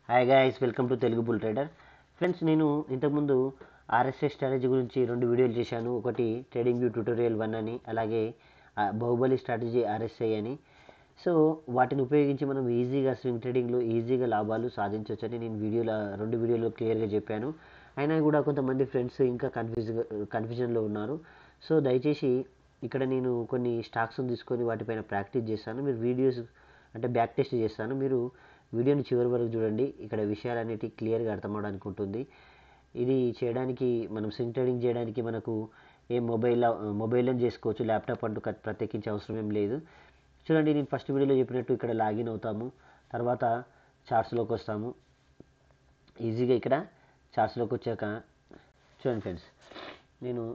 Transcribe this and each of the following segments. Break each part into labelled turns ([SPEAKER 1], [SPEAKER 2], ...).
[SPEAKER 1] hi guys welcome to Telugu bull trader friends నేను ఇంతకుముందు RSS strategy గురించి రెండు వీడియోలు చేశాను ఒకటి ట్రేడింగ్ వ్యూ ట్యూటోరియల్ వన్ అని అలాగే ఆ, బాహుబలి స్ట్రాటజీ ఆర్ఎస్ఐ అని సో వాటిని ఉపయోగించి మనం ఈజీగా స్వింగ్ ట్రేడింగ్లో ఈజీగా లాభాలు సాధించవచ్చని నేను వీడియోలో రెండు వీడియోలో క్లియర్గా చెప్పాను అయినా కూడా కొంతమంది ఫ్రెండ్స్ ఇంకా కన్ఫ్యూజ్ కన్ఫ్యూజన్లో ఉన్నారు సో దయచేసి ఇక్కడ నేను కొన్ని స్టాక్స్ తీసుకొని వాటిపైన ప్రాక్టీస్ చేస్తాను మీరు వీడియోస్ అంటే బ్యాక్ టెస్ట్ చేస్తాను మీరు వీడియోని చివరి వరకు చూడండి ఇక్కడ విషయాలన్నిటి క్లియర్గా అర్థమవడానికి ఉంటుంది ఇది చేయడానికి మనం స్వింగ్ ట్రేడింగ్ చేయడానికి మనకు ఏ మొబైల్ మొబైల్లో చేసుకోవచ్చు ల్యాప్టాప్ అంటూ కట్- ప్రత్యేకించే అవసరం ఏం లేదు చూడండి నేను ఫస్ట్ వీడియోలో చెప్పినట్టు ఇక్కడ లాగిన్ అవుతాము తర్వాత చార్ట్స్లోకి వస్తాము ఈజీగా ఇక్కడ చార్ట్స్లోకి వచ్చాక చూడండి ఫ్రెండ్స్ నేను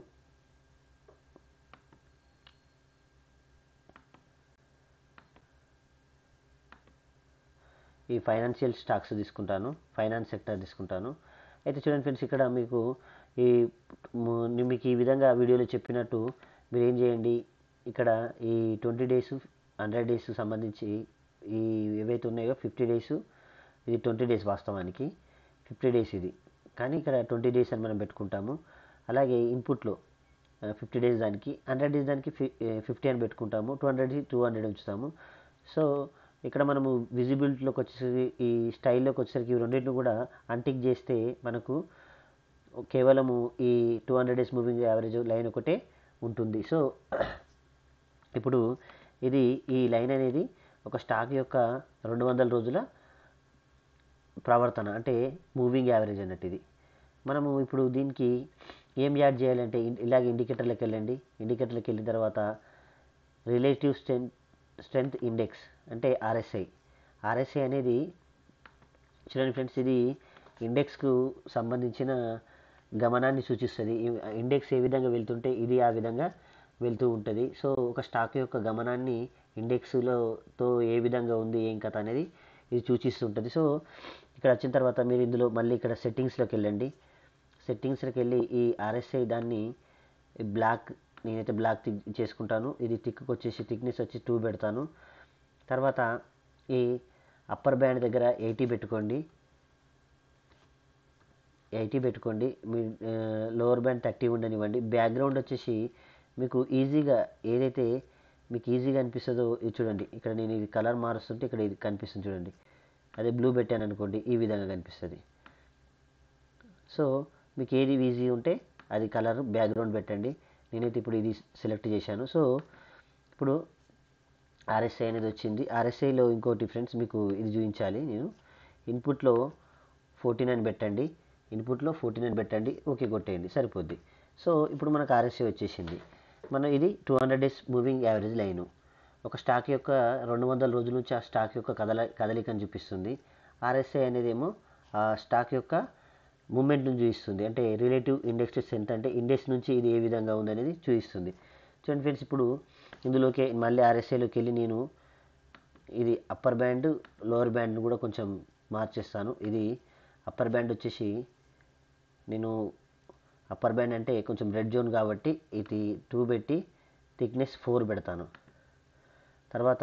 [SPEAKER 1] ఈ ఫైనాన్షియల్ స్టాక్స్ తీసుకుంటాను ఫైనాన్స్ సెక్టర్ తీసుకుంటాను అయితే చూడండి ఫ్రెండ్స్ ఇక్కడ మీకు ఈ ము- నేను మీకు ఈ విధంగా వీడియోలో చెప్పినట్టు మీరు ఏం చేయండి ఇక్కడ ఈ ట్వంటీ డేస్ హండ్రెడ్ డేస్ సంబంధించి ఈ ఏవైతే ఉన్నాయో ఫిఫ్టీ డేస్ ఇది ట్వంటీ డేస్ వాస్తవానికి ఫిఫ్టీ డేస్ ఇది కానీ ఇక్కడ ట్వంటీ డేస్ అని మనం పెట్టుకుంటాము అలాగే ఇన్పుట్లో ఫిఫ్టీ డేస్ దానికి హండ్రెడ్ డేస్ దానికి ఫిఫ్టీ అని పెట్టుకుంటాము టూ హండ్రెడ్ టూ హండ్రెడ్ ఉంచుతాము సో ఇక్కడ మనము విజిబిలిటీలోకి వచ్చేసరికి ఈ స్టైల్లోకి వచ్చేసరికి ఈ రెండింటిని కూడా అంటిక్ చేస్తే మనకు కేవలము ఈ two hundred days moving average line ఒకటే ఉంటుంది సో ఇప్పుడు ఇది ఈ లైన్ అనేది ఒక స్టాక్ యొక్క రెండు వందల రోజుల ప్రవర్తన అంటే మూవింగ్ యావరేజ్ అన్నట్టు ఇది మనము ఇప్పుడు దీనికి ఏం యాడ్ చేయాలంటే ఇన్- ఇలాగ ఇండికేటర్లకు వెళ్ళండి ఇండికేటర్లకు వెళ్ళిన తర్వాత రిలేటివ్ స్ట్రెంత్ స్ట్రెంత్ ఇండెక్స్ అంటే ఆర్ఎస్ఐ ఆర్ఎస్ఐ అనేది చూడండి ఫ్రెండ్స్ ఇది ఇండెక్స్కు సంబంధించిన గమనాన్ని సూచిస్తుంది ఈ- ఇండెక్స్ ఏ విధంగా వెళ్తుంటే ఇది ఆ విధంగా వెళ్తూ ఉంటుంది సో ఒక స్టాక్ యొక్క గమనాన్ని ఇండెక్స్లో తో ఏ విధంగా ఉంది ఏం కథ అనేది ఇది సూచిస్తుంటుంది సో ఇక్కడ వచ్చిన తర్వాత మీరు ఇందులో మళ్ళీ ఇక్కడ సెట్టింగ్స్లోకి వెళ్ళండి సెట్టింగ్స్లోకి వెళ్ళి ఈ ఆర్ఎస్ఐ దాన్ని బ్లాక్ నేనైతే బ్లాక్ టిక్ చేసుకుంటాను ఇది టిక్కి వచ్చేసి థిక్నెస్ వచ్చి టూ పెడతాను తర్వాత ఈ అప్పర్ బ్యాండ్ దగ్గర ఎయిటీ పెట్టుకోండి ఎయిటీ పెట్టుకోండి మీ లోవర్ బ్యాండ్ థర్టీ ఉండనివ్వండి బ్యాక్గ్రౌండ్ వచ్చేసి మీకు ఈజీగా ఏదైతే మీకు ఈజీగా అనిపిస్తుందో ఇది చూడండి ఇక్కడ నేను ఇది కలర్ మారుస్తుంటే ఇక్కడ ఇది కనిపిస్తుంది చూడండి అదే బ్లూ పెట్టాను అనుకోండి ఈ విధంగా కనిపిస్తుంది సో మీకు ఏది ఈజీ ఉంటే అది కలర్ బ్యాక్గ్రౌండ్ పెట్టండి నేనైతే ఇప్పుడు ఇది సెలెక్ట్ చేశాను సో ఇప్పుడు ఆర్ఎస్ఐ అనేది వచ్చింది ఆర్ఎస్ఐలో ఇంకో డిఫరెన్స్ మీకు ఇది చూపించాలి నేను ఇన్పుట్లో ఫోర్టీ నైన్ పెట్టండి ఇన్పుట్లో ఫోర్టీ నైన్ పెట్టండి ఓకే కొట్టేయండి సరిపోద్ది సో ఇప్పుడు మనకు ఆర్ఎస్ఐ వచ్చేసింది మనం ఇది two hundred days moving average line ఒక స్టాక్ యొక్క రెండు వందల రోజుల నుంచి ఆ స్టాక్ యొక్క కదల కదలికను చూపిస్తుంది ఆర్ఎస్ఐ అనేది ఏమో ఆ స్టాక్ యొక్క మూమెంట్ను చూపిస్తుంది అంటే రిలేటివ్ ఇండెక్స్ స్ట్రెంత్ అంటే ఇండెక్స్ నుంచి ఇది ఏ విధంగా ఉందనేది చూపిస్తుంది చూడండి ఫ్రెండ్స్ ఇప్పుడు ఇందులోకి మళ్ళీ ఆర్ఎస్ఐలోకి వెళ్ళి నేను ఇది అప్పర్ బ్యాండ్ లోవర్ బ్యాండ్ కూడా కొంచెం మార్చేస్తాను ఇది అప్పర్ బ్యాండ్ వచ్చేసి నేను అప్పర్ బ్యాండ్ అంటే కొంచెం రెడ్ జోన్ కాబట్టి ఇది టూ పెట్టి థిక్నెస్ ఫోర్ పెడతాను తర్వాత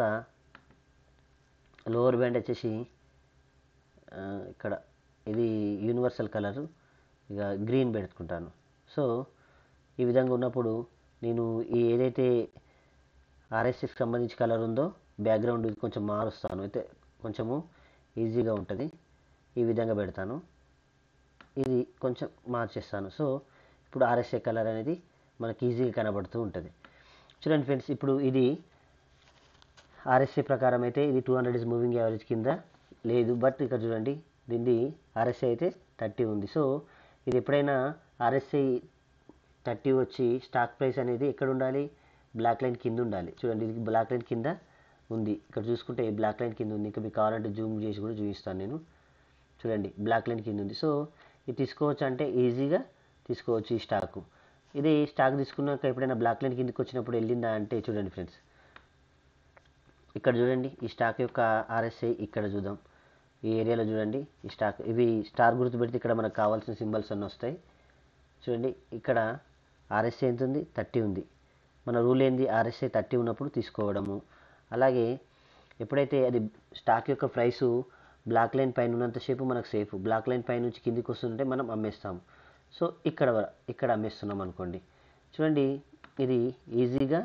[SPEAKER 1] లోవర్ బ్యాండ్ వచ్చేసి ఆ, ఇక్కడ ఇది యూనివర్సల్ కలర్ ఇక గ్రీన్ పెట్టుకుంటాను సో ఈ విధంగా ఉన్నప్పుడు నేను ఈ ఏదైతే ఆర్ఎస్ఎస్కి సంబంధించి కలర్ ఉందో బ్యాక్గ్రౌండ్ ఇది కొంచెం మారుస్తాను అయితే కొంచెము ఈజీగా ఉంటుంది ఈ విధంగా పెడతాను ఇది కొంచెం మార్చేస్తాను సో ఇప్పుడు ఆర్ఎస్ఏ కలర్ అనేది మనకి ఈజీగా కనబడుతూ ఉంటుంది చూడండి ఫ్రెండ్స్ ఇప్పుడు ఇది ఆర్ఎస్ఏ ప్రకారం అయితే ఇది two hundred is moving average కింద లేదు బట్ ఇక్కడ చూడండి దీన్ని ఆర్ఎస్ఐ అయితే థర్టీ ఉంది సో ఇది ఎప్పుడైనా ఆర్ఎస్ఐ థర్టీ వచ్చి స్టాక్ ప్రైస్ అనేది ఎక్కడ ఉండాలి బ్లాక్ లైన్ కింద ఉండాలి చూడండి ఇది బ్లాక్ లైన్ కింద ఉంది ఇక్కడ చూసుకుంటే బ్లాక్ లైన్ కింద ఉంది ఇంకా మీకు కావాలంటే జూమ్ చేసి కూడా చూపిస్తాను నేను చూడండి బ్లాక్ లైన్ కింద ఉంది సో ఇది తీసుకోవచ్చు అంటే ఈజీగా తీసుకోవచ్చు ఈ స్టాక్ ఇది స్టాక్ తీసుకున్నాక ఎప్పుడైనా బ్లాక్ లైన్ కిందకి వచ్చినప్పుడు వెళ్ళిందా అంటే చూడండి ఫ్రెండ్స్ ఇక్కడ చూడండి ఈ స్టాక్ యొక్క ఆర్ఎస్ఐ ఇక్కడ చూద్దాం ఈ ఏరియాలో చూడండి ఈ స్టాక్ ఇవి స్టార్ గుర్తు పెడితే ఇక్కడ మనకు కావాల్సిన సింబల్స్ అన్నీ వస్తాయి చూడండి ఇక్కడ ఆర్ఎస్ఐ ఎంత ఉంది థర్టీ ఉంది మన రూల్ ఏంది ఆర్ఎస్ఐ థర్టీ ఉన్నప్పుడు తీసుకోవడము అలాగే ఎప్పుడైతే అది స్టాక్ యొక్క ప్రైసు బ్లాక్ లైన్ పైన ఉన్నంతసేపు మనకు సేఫ్ బ్లాక్ లైన్ పైన నుంచి కిందికి వస్తుంటే మనం అమ్మేస్తాం సో ఇక్కడ వ- ఇక్కడ అమ్మేస్తున్నాం అనుకోండి చూడండి ఇది ఈజీగా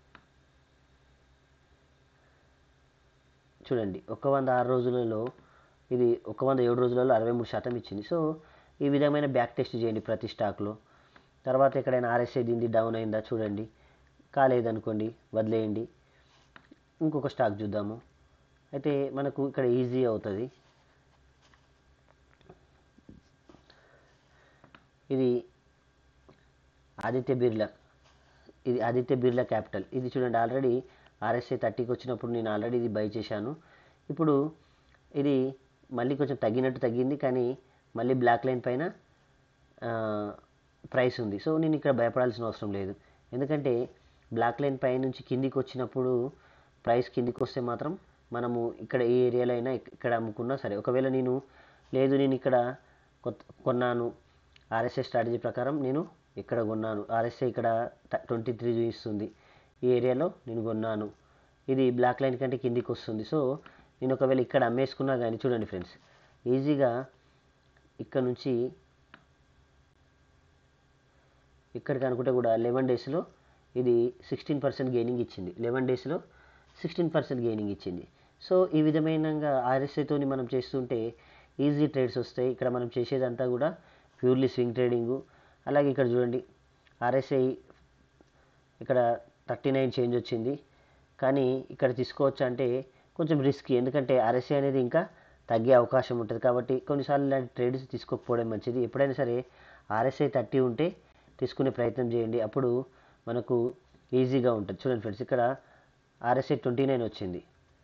[SPEAKER 1] చూడండి ఒక వంద ఆరు రోజులలో ఇది ఒక వంద ఏడు రోజులలో అరవై మూడు శాతం ఇచ్చింది సో ఈ విధమైన బ్యాక్ టెస్ట్ చేయండి ప్రతి స్టాక్లో తర్వాత ఎక్కడైనా ఆర్ఎస్ఐ దీన్ని డౌన్ అయిందా చూడండి కాలేదనుకోండి వదిలేయండి ఇంకొక స్టాక్ చూద్దాము అయితే మనకు ఇక్కడ ఈజీ అవుతుంది ఇది ఆదిత్య బిర్లా ఇది ఆదిత్య బిర్లా క్యాపిటల్ ఇది చూడండి ఆల్రెడీ ఆర్ఎస్ఐ థర్టీకి వచ్చినప్పుడు నేను ఆల్రెడీ ఇది బై చేశాను ఇప్పుడు ఇది మళ్ళీ కొంచెం తగ్గినట్టు తగ్గింది కానీ మళ్ళీ బ్లాక్ లైన్ పైన ప్రైస్ ఉంది సో నేను ఇక్కడ భయపడాల్సిన అవసరం లేదు ఎందుకంటే బ్లాక్ లైన్ పై నుంచి కిందికి వచ్చినప్పుడు ప్రైస్ కిందికి వస్తే మాత్రం మనము ఇక్కడ ఏ ఏరియాలో అయినా ఇక్- ఇక్కడ అమ్ముకున్నా సరే ఒకవేళ నేను లేదు నేను ఇక్కడ కొత్త కొన్నాను ఆర్ఎస్ఐ స్ట్రాటజీ ప్రకారం నేను ఇక్కడ కొన్నాను ఆర్ఎస్ఐ ఇక్కడ ట్వంటీ త్రీ చూపిస్తుంది ఈ ఏరియాలో నేను కొన్నాను ఇది బ్లాక్ లైన్ కంటే కిందికి వస్తుంది సో నేను ఒకవేళ ఇక్కడ అమ్మేసుకున్నా కానీ చూడండి ఫ్రెండ్స్ ఈజీగా ఇక్కడ నుంచి ఇక్కడికి అనుకుంటే కూడా లెవెన్ డేస్లో ఇది సిక్స్టీన్ పర్సెంట్ గెయినింగ్ ఇచ్చింది లెవెన్ డేస్లో సిక్స్టీన్ పర్సెంట్ గెయినింగ్ ఇచ్చింది సో ఈ విధమైనగా ఆర్ఎస్ఐతోని మనం చేస్తుంటే ఈజీ ట్రేడ్స్ వస్తాయి ఇక్కడ మనం చేసేదంతా కూడా ప్యూర్లీ స్వింగ్ ట్రేడింగు అలాగే ఇక్కడ చూడండి ఆర్ఎస్ఐ ఇక్కడ థర్టీ నైన్ చేంజ్ వచ్చింది కానీ ఇక్కడ తీసుకోవచ్చు అంటే కొంచెం రిస్కీ ఎందుకంటే ఆర్ఎస్ఐ అనేది ఇంకా తగ్గే అవకాశం ఉంటుంది కాబట్టి కొన్నిసార్లు ఇలాంటి ట్రేడ్స్ తీసుకోకపోవడం మంచిది ఎప్పుడైనా సరే ఆర్ఎస్ఐ థర్టీ ఉంటే తీసుకునే ప్రయత్నం చేయండి అప్పుడు మనకు ఈజీగా ఉంటుంది చూడండి ఫ్రెండ్స్ ఇక్కడ ఆర్ఎస్ఐ ట్వంటీ నైన్ వచ్చింది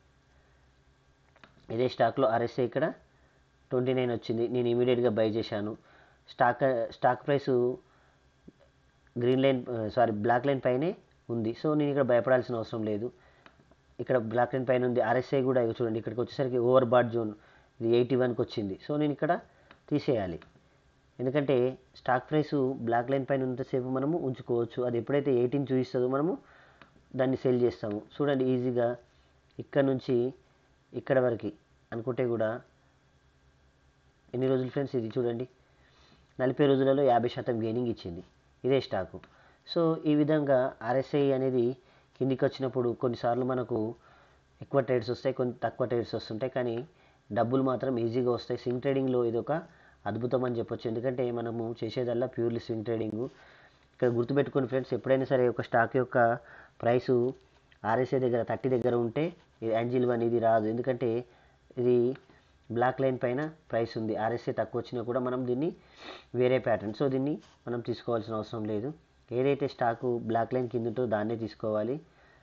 [SPEAKER 1] ఇదే స్టాక్లో ఆర్ఎస్ఐ ఇక్కడ ట్వంటీ నైన్ వచ్చింది నేను ఇమీడియట్గా బై చేశాను stock stock price green line sorry black line పైనే ఉంది సో నేను ఇక్కడ భయపడాల్సిన అవసరం లేదు ఇక్కడ బ్లాక్ లైన్ పైన ఉంది ఆర్ఎస్ఐ కూడా ఇగో చూడండి ఇక్కడికి వచ్చేసరికి ఓవర్ బాట్ జోన్ ఇది ఎయిటీ వన్కి వచ్చింది సో నేను ఇక్కడ తీసేయాలి ఎందుకంటే స్టాక్ ప్రైస్ బ్లాక్ లైన్ పైన ఉన్నంతసేపు మనము ఉంచుకోవచ్చు అది ఎప్పుడైతే ఎయిటీన్ చూపిస్తుందో మనము దాన్ని సెల్ చేస్తాము చూడండి ఈజీగా ఇక్కడ నుంచి ఇక్కడ వరకు అనుకుంటే కూడా ఎన్ని రోజులు ఫ్రెండ్స్ ఇది చూడండి నలభై రోజులలో యాభై శాతం గెయినింగ్ ఇచ్చింది ఇదే స్టాకు సో ఈ విధంగా ఆర్ఎస్ఐ అనేది కిందికి వచ్చినప్పుడు కొన్నిసార్లు మనకు ఎక్కువ ట్రేడ్స్ వస్తాయి కొన్ని తక్కువ ట్రేడ్స్ వస్తుంటాయి కానీ డబ్బులు మాత్రం ఈజీగా వస్తాయి స్వింగ్ ట్రేడింగ్లో ఇది ఒక అద్భుతం అని చెప్పొచ్చు ఎందుకంటే మనము చేసేదల్లా ప్యూర్లీ స్వింగ్ ట్రేడింగ్ ఇక్కడ గుర్తుపెట్టుకోండి ఫ్రెండ్స్ ఎప్పుడైనా సరే ఒక స్టాక్ యొక్క ప్రైసు ఆర్ఎస్ఐ దగ్గర థర్టీ దగ్గర ఉంటే ఇది యాంజిల్ వన్ ఇది రాదు ఎందుకంటే ఇది బ్లాక్ లైన్ పైన ప్రైస్ ఉంది ఆర్ఎస్ఐ తక్కువ వచ్చినా కూడా మనం దీన్ని వేరే ప్యాటర్న్ సో దీన్ని మనం తీసుకోవాల్సిన అవసరం లేదు ఏదైతే స్టాకు బ్లాక్ లైన్ కింద ఉంటుందో దాన్నే తీసుకోవాలి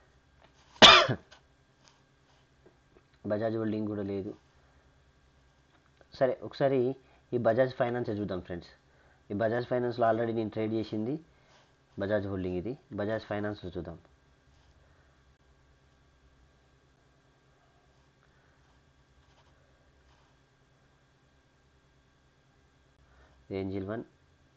[SPEAKER 1] బజాజ్ హోల్డింగ్ కూడా లేదు సరే ఒకసారి ఈ బజాజ్ ఫైనాన్స్ చూద్దాం ఫ్రెండ్స్ ఈ బజాజ్ ఫైనాన్స్లో ఆల్రెడీ నేను ట్రేడ్ చేసింది బజాజ్ హోల్డింగ్ ఇది బజాజ్ ఫైనాన్స్లో చూద్దాం Angel One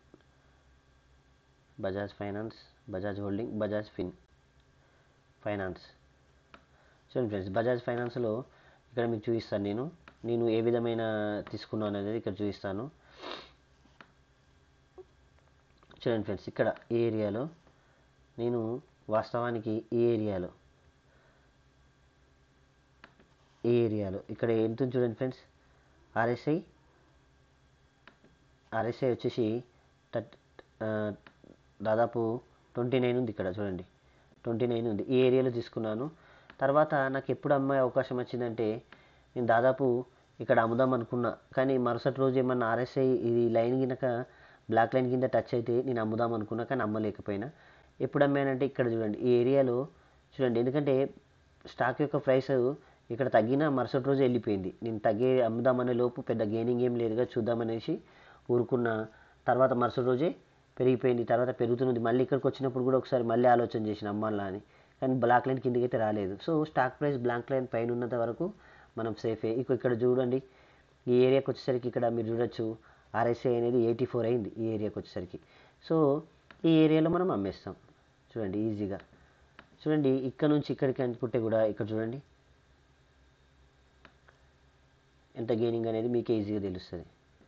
[SPEAKER 1] Bajaj Finance Bajaj Holding Bajaj Fin Finance చూడండి ఫ్రెండ్స్ బజాజ్ ఫైనాన్స్లో ఇక్కడ మీకు చూపిస్తాను నేను నేను ఏ విధమైన తీసుకున్నాను అనేది ఇక్కడ చూపిస్తాను చూడండి ఫ్రెండ్స్ ఇక్కడ ఈ ఏరియాలో నేను వాస్తవానికి ఈ ఏరియాలో ఈ ఏరియాలో ఇక్కడ ఎంత ఉంది చూడండి ఫ్రెండ్స్ ఆర్ఎస్ఐ ఆర్ఎస్ఐ వచ్చేసి థర్ట్ దాదాపు ట్వంటీ నైన్ ఉంది ఇక్కడ చూడండి ట్వంటీ నైన్ ఉంది ఈ ఏరియాలో తీసుకున్నాను తర్వాత నాకు ఎప్పుడు అమ్మే అవకాశం వచ్చిందంటే నేను దాదాపు ఇక్కడ అమ్ముదాం అనుకున్నా కానీ మరుసటి రోజు ఏమన్నా ఆర్ఎస్ఐ ఇది లైన్ కింద బ్లాక్ లైన్ కింద టచ్ అయితే నేను అమ్ముదాం అనుకున్నా కానీ అమ్మలేకపోయినా ఎప్పుడు అమ్మానంటే ఇక్కడ చూడండి ఈ ఏరియాలో చూడండి ఎందుకంటే స్టాక్ యొక్క ప్రైస్ ఇక్కడ తగ్గిన మరుసటి రోజు వెళ్ళిపోయింది నేను తగ్గే అమ్ముదామనే లోపు పెద్ద గెయినింగ్ ఏం లేదుగా చూద్దామనేసి ఊరుకున్న తర్వాత మరుసటి రోజే పెరిగిపోయింది తర్వాత పెరుగుతున్నది మళ్ళీ ఇక్కడికి వచ్చినప్పుడు కూడా ఒకసారి మళ్ళీ ఆలోచన చేసిన అమ్మాలా అని కానీ బ్లాక్ లైన్ కిందకి అయితే రాలేదు so stock price black line పైన ఉన్నంత వరకు మనం సేఫే ఇక ఇక్కడ చూడండి ఈ ఏరియాకి వచ్చేసరికి ఇక్కడ మీరు చూడొచ్చు ఆర్ఎస్ఐ అనేది ఎయిటీ ఫోర్ అయింది ఈ ఏరియాకి వచ్చేసరికి సో ఈ ఏరియాలో మనం అమ్మేస్తాం చూడండి ఈజీగా చూడండి ఇక్కడ నుంచి ఇక్కడికి అనుకుంటే కూడా ఇక్కడ చూడండి ఎంత గెయినింగ్ అనేది మీకే ఈజీగా తెలుస్తుంది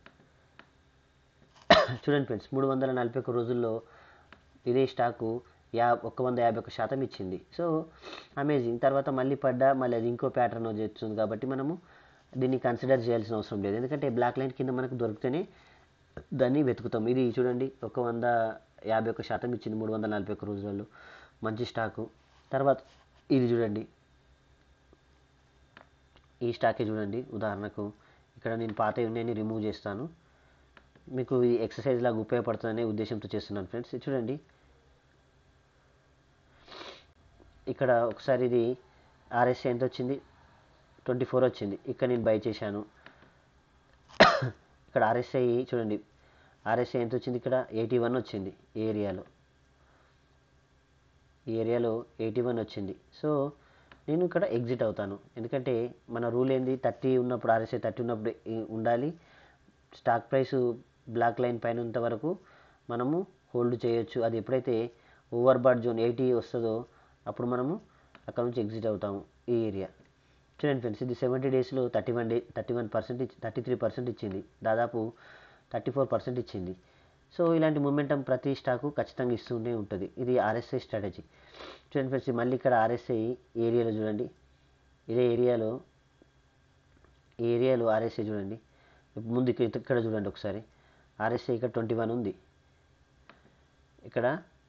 [SPEAKER 1] చూడండి ఫ్రెండ్స్ మూడు వందల నలభై ఒక్క రోజుల్లో ఇదే స్టాకు యా ఒక్క వంద యాభై ఒక్క శాతం ఇచ్చింది సో అమేజింగ్ తర్వాత మళ్ళీ పడ్డా మళ్ళీ అది ఇంకో ప్యాటర్న్ చేస్తుంది కాబట్టి మనము దీన్ని కన్సిడర్ చేయాల్సిన అవసరం లేదు ఎందుకంటే బ్లాక్ లైన్ కింద మనకు దొరికితేనే దాన్ని వెతుకుతాం ఇది చూడండి ఒక వంద యాభై ఒక్క శాతం ఇచ్చింది మూడు వందల నలభై ఒక్క రోజులలో మంచి స్టాకు తర్వాత ఇది చూడండి ఈ స్టాకే చూడండి ఉదాహరణకు ఇక్కడ నేను పాత ఉన్నాయని రిమూవ్ చేస్తాను మీకు ఇది ఎక్సర్సైజ్ లాగా ఉపయోగపడుతుందనే ఉద్దేశంతో చేస్తున్నాను ఫ్రెండ్స్ ఇది చూడండి ఇక్కడ ఒకసారి ఇది ఆర్ఎస్ఐ ఎంత వచ్చింది ట్వంటీ ఫోర్ వచ్చింది ఇక్కడ నేను బై చేశాను ఇక్కడ ఆర్ఎస్ఐ చూడండి ఆర్ఎస్ఐ ఎంత వచ్చింది ఇక్కడ ఎయిటీ వన్ వచ్చింది ఈ ఏరియాలో ఈ ఏరియాలో ఎయిటీ వన్ వచ్చింది సో నేను ఇక్కడ ఎగ్జిట్ అవుతాను ఎందుకంటే మన రూల్ ఏంది థర్టీ ఉన్నప్పుడు ఆర్ఎస్ఐ థర్టీ ఉన్నప్పుడు ఈ- ఉండాలి స్టాక్ ప్రైస్ బ్లాక్ లైన్ పైన ఉన్నంత వరకు మనము హోల్డ్ చేయొచ్చు అది ఎప్పుడైతే ఓవర్ బాడ్ జోన్ ఎయిటీ వస్తుందో అప్పుడు మనము అక్కడ నుంచి ఎగ్జిట్ అవుతాము ఈ ఏరియా చూడండి ఫ్రెండ్స్ ఇది సెవెంటీ డేస్లో thirty one day thirty one percent thirty three percent ఇచ్చింది దాదాపు థర్టీ ఫోర్ పర్సెంట్ ఇచ్చింది సో ఇలాంటి మూమెంటం ప్రతి స్టాకు ఖచ్చితంగా ఇస్తూనే ఉంటుంది ఇది ఆర్ఎస్ఐ స్ట్రాటజీ చూడండి ఫ్రెండ్స్ మళ్ళీ ఇక్కడ ఆర్ఎస్ఐ ఏరియాలో చూడండి ఇదే ఏరియాలో ఈ ఏరియాలో ఆర్ఎస్ఐ చూడండి ముందు ఇక్కడ ఇక్కడ చూడండి ఒకసారి ఆర్ఎస్ఐ ఇక్కడ ట్వంటీ వన్ ఉంది ఇక్కడ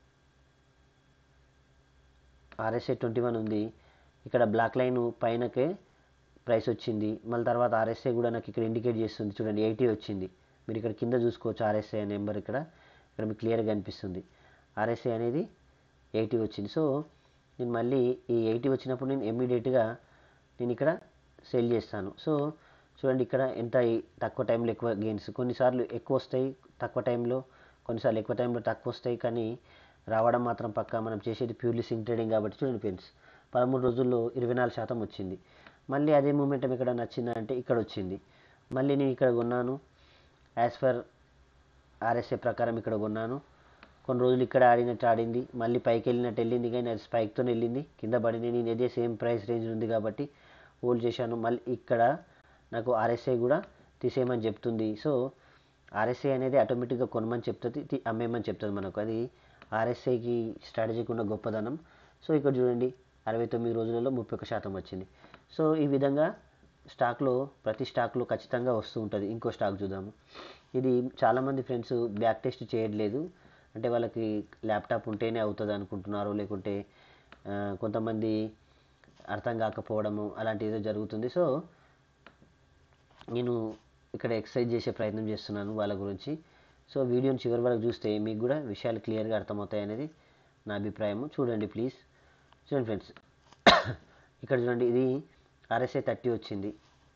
[SPEAKER 1] ఆర్ఎస్ఐ ట్వంటీ వన్ ఉంది ఇక్కడ బ్లాక్ లైన్ పైనకే ప్రైస్ వచ్చింది మళ్ళీ తర్వాత ఆర్ఎస్ఐ కూడా నాకు ఇక్కడ ఇండికేట్ చేస్తుంది చూడండి ఎయిటీ వచ్చింది మీరు ఇక్కడ కింద చూసుకోవచ్చు ఆర్ఎస్ఐ అనే నెంబర్ ఇక్కడ ఇక్కడ మీకు క్లియర్గా కనిపిస్తుంది ఆర్ఎస్ఐ అనేది ఎయిటీ వచ్చింది సో నేను మళ్ళీ ఈ ఎయిటీ వచ్చినప్పుడు నేను ఇమ్మీడియట్గా నేను ఇక్కడ సెల్ చేస్తాను సో చూడండి ఇక్కడ ఎంత ఈ తక్కువ టైంలో ఎక్కువ గెయిన్స్ కొన్నిసార్లు ఎక్కువ వస్తాయి తక్కువ టైంలో కొన్నిసార్లు ఎక్కువ టైంలో తక్కువ వస్తాయి కానీ రావడం మాత్రం పక్కా మనం చేసేది ప్యూర్లీ సింగ్ ట్రేడింగ్ కాబట్టి చూడండి ఫ్రెండ్స్ పదమూడు రోజుల్లో ఇరవై నాలుగు శాతం వచ్చింది మళ్ళీ అదే మూమెంటం ఇక్కడ నచ్చిందా అంటే ఇక్కడ వచ్చింది మళ్ళీ నేను ఇక్కడ కొన్నాను యాజ్ పర్ ఆర్ఎస్ఏ ప్రకారం ఇక్కడ కొన్నాను కొన్ని రోజులు ఇక్కడ ఆడినట్టు ఆడింది మళ్ళీ పైకి వెళ్ళినట్టు వెళ్ళింది కానీ అది స్పైక్తో వెళ్ళింది కింద పడింది నేను ఇదే సేమ్ ప్రైస్ రేంజ్ ఉంది కాబట్టి హోల్డ్ చేశాను మళ్ళీ ఇక్కడ నాకు ఆర్ఎస్ఐ కూడా తీసేయమని చెప్తుంది సో ఆర్ఎస్ఐ అనేది ఆటోమేటిక్గా కొనమని చెప్తుంది తి- అమ్మేయమని చెప్తుంది మనకు అది ఆర్ఎస్ఐకి స్ట్రాటజీకి ఉన్న గొప్పదనం సో ఇక్కడ చూడండి అరవై తొమ్మిది రోజులలో ముప్పై ఒక శాతం వచ్చింది సో ఈ విధంగా స్టాక్లో ప్రతి స్టాక్లో ఖచ్చితంగా వస్తూ ఉంటుంది ఇంకో స్టాక్ చూద్దాము ఇది చాలామంది ఫ్రెండ్స్ బ్యాక్ టెస్ట్ చేయట్లేదు అంటే వాళ్ళకి ల్యాప్టాప్ ఉంటేనే అవుతుంది అనుకుంటున్నారు లేకుంటే ఆ, కొంతమంది అర్థం కాకపోవడము అలాంటి ఏదో జరుగుతుంది సో నేను ఇక్కడ ఎక్సర్సైజ్ చేసే ప్రయత్నం చేస్తున్నాను వాళ్ళ గురించి సో వీడియోని చివరి వరకు చూస్తే మీకు కూడా విషయాలు క్లియర్గా అర్థమవుతాయి అనేది నా అభిప్రాయము చూడండి ప్లీజ్ చూడండి ఫ్రెండ్స్ ఇక్కడ చూడండి ఇది ఆర్ఎస్ఐ థర్టీ వచ్చింది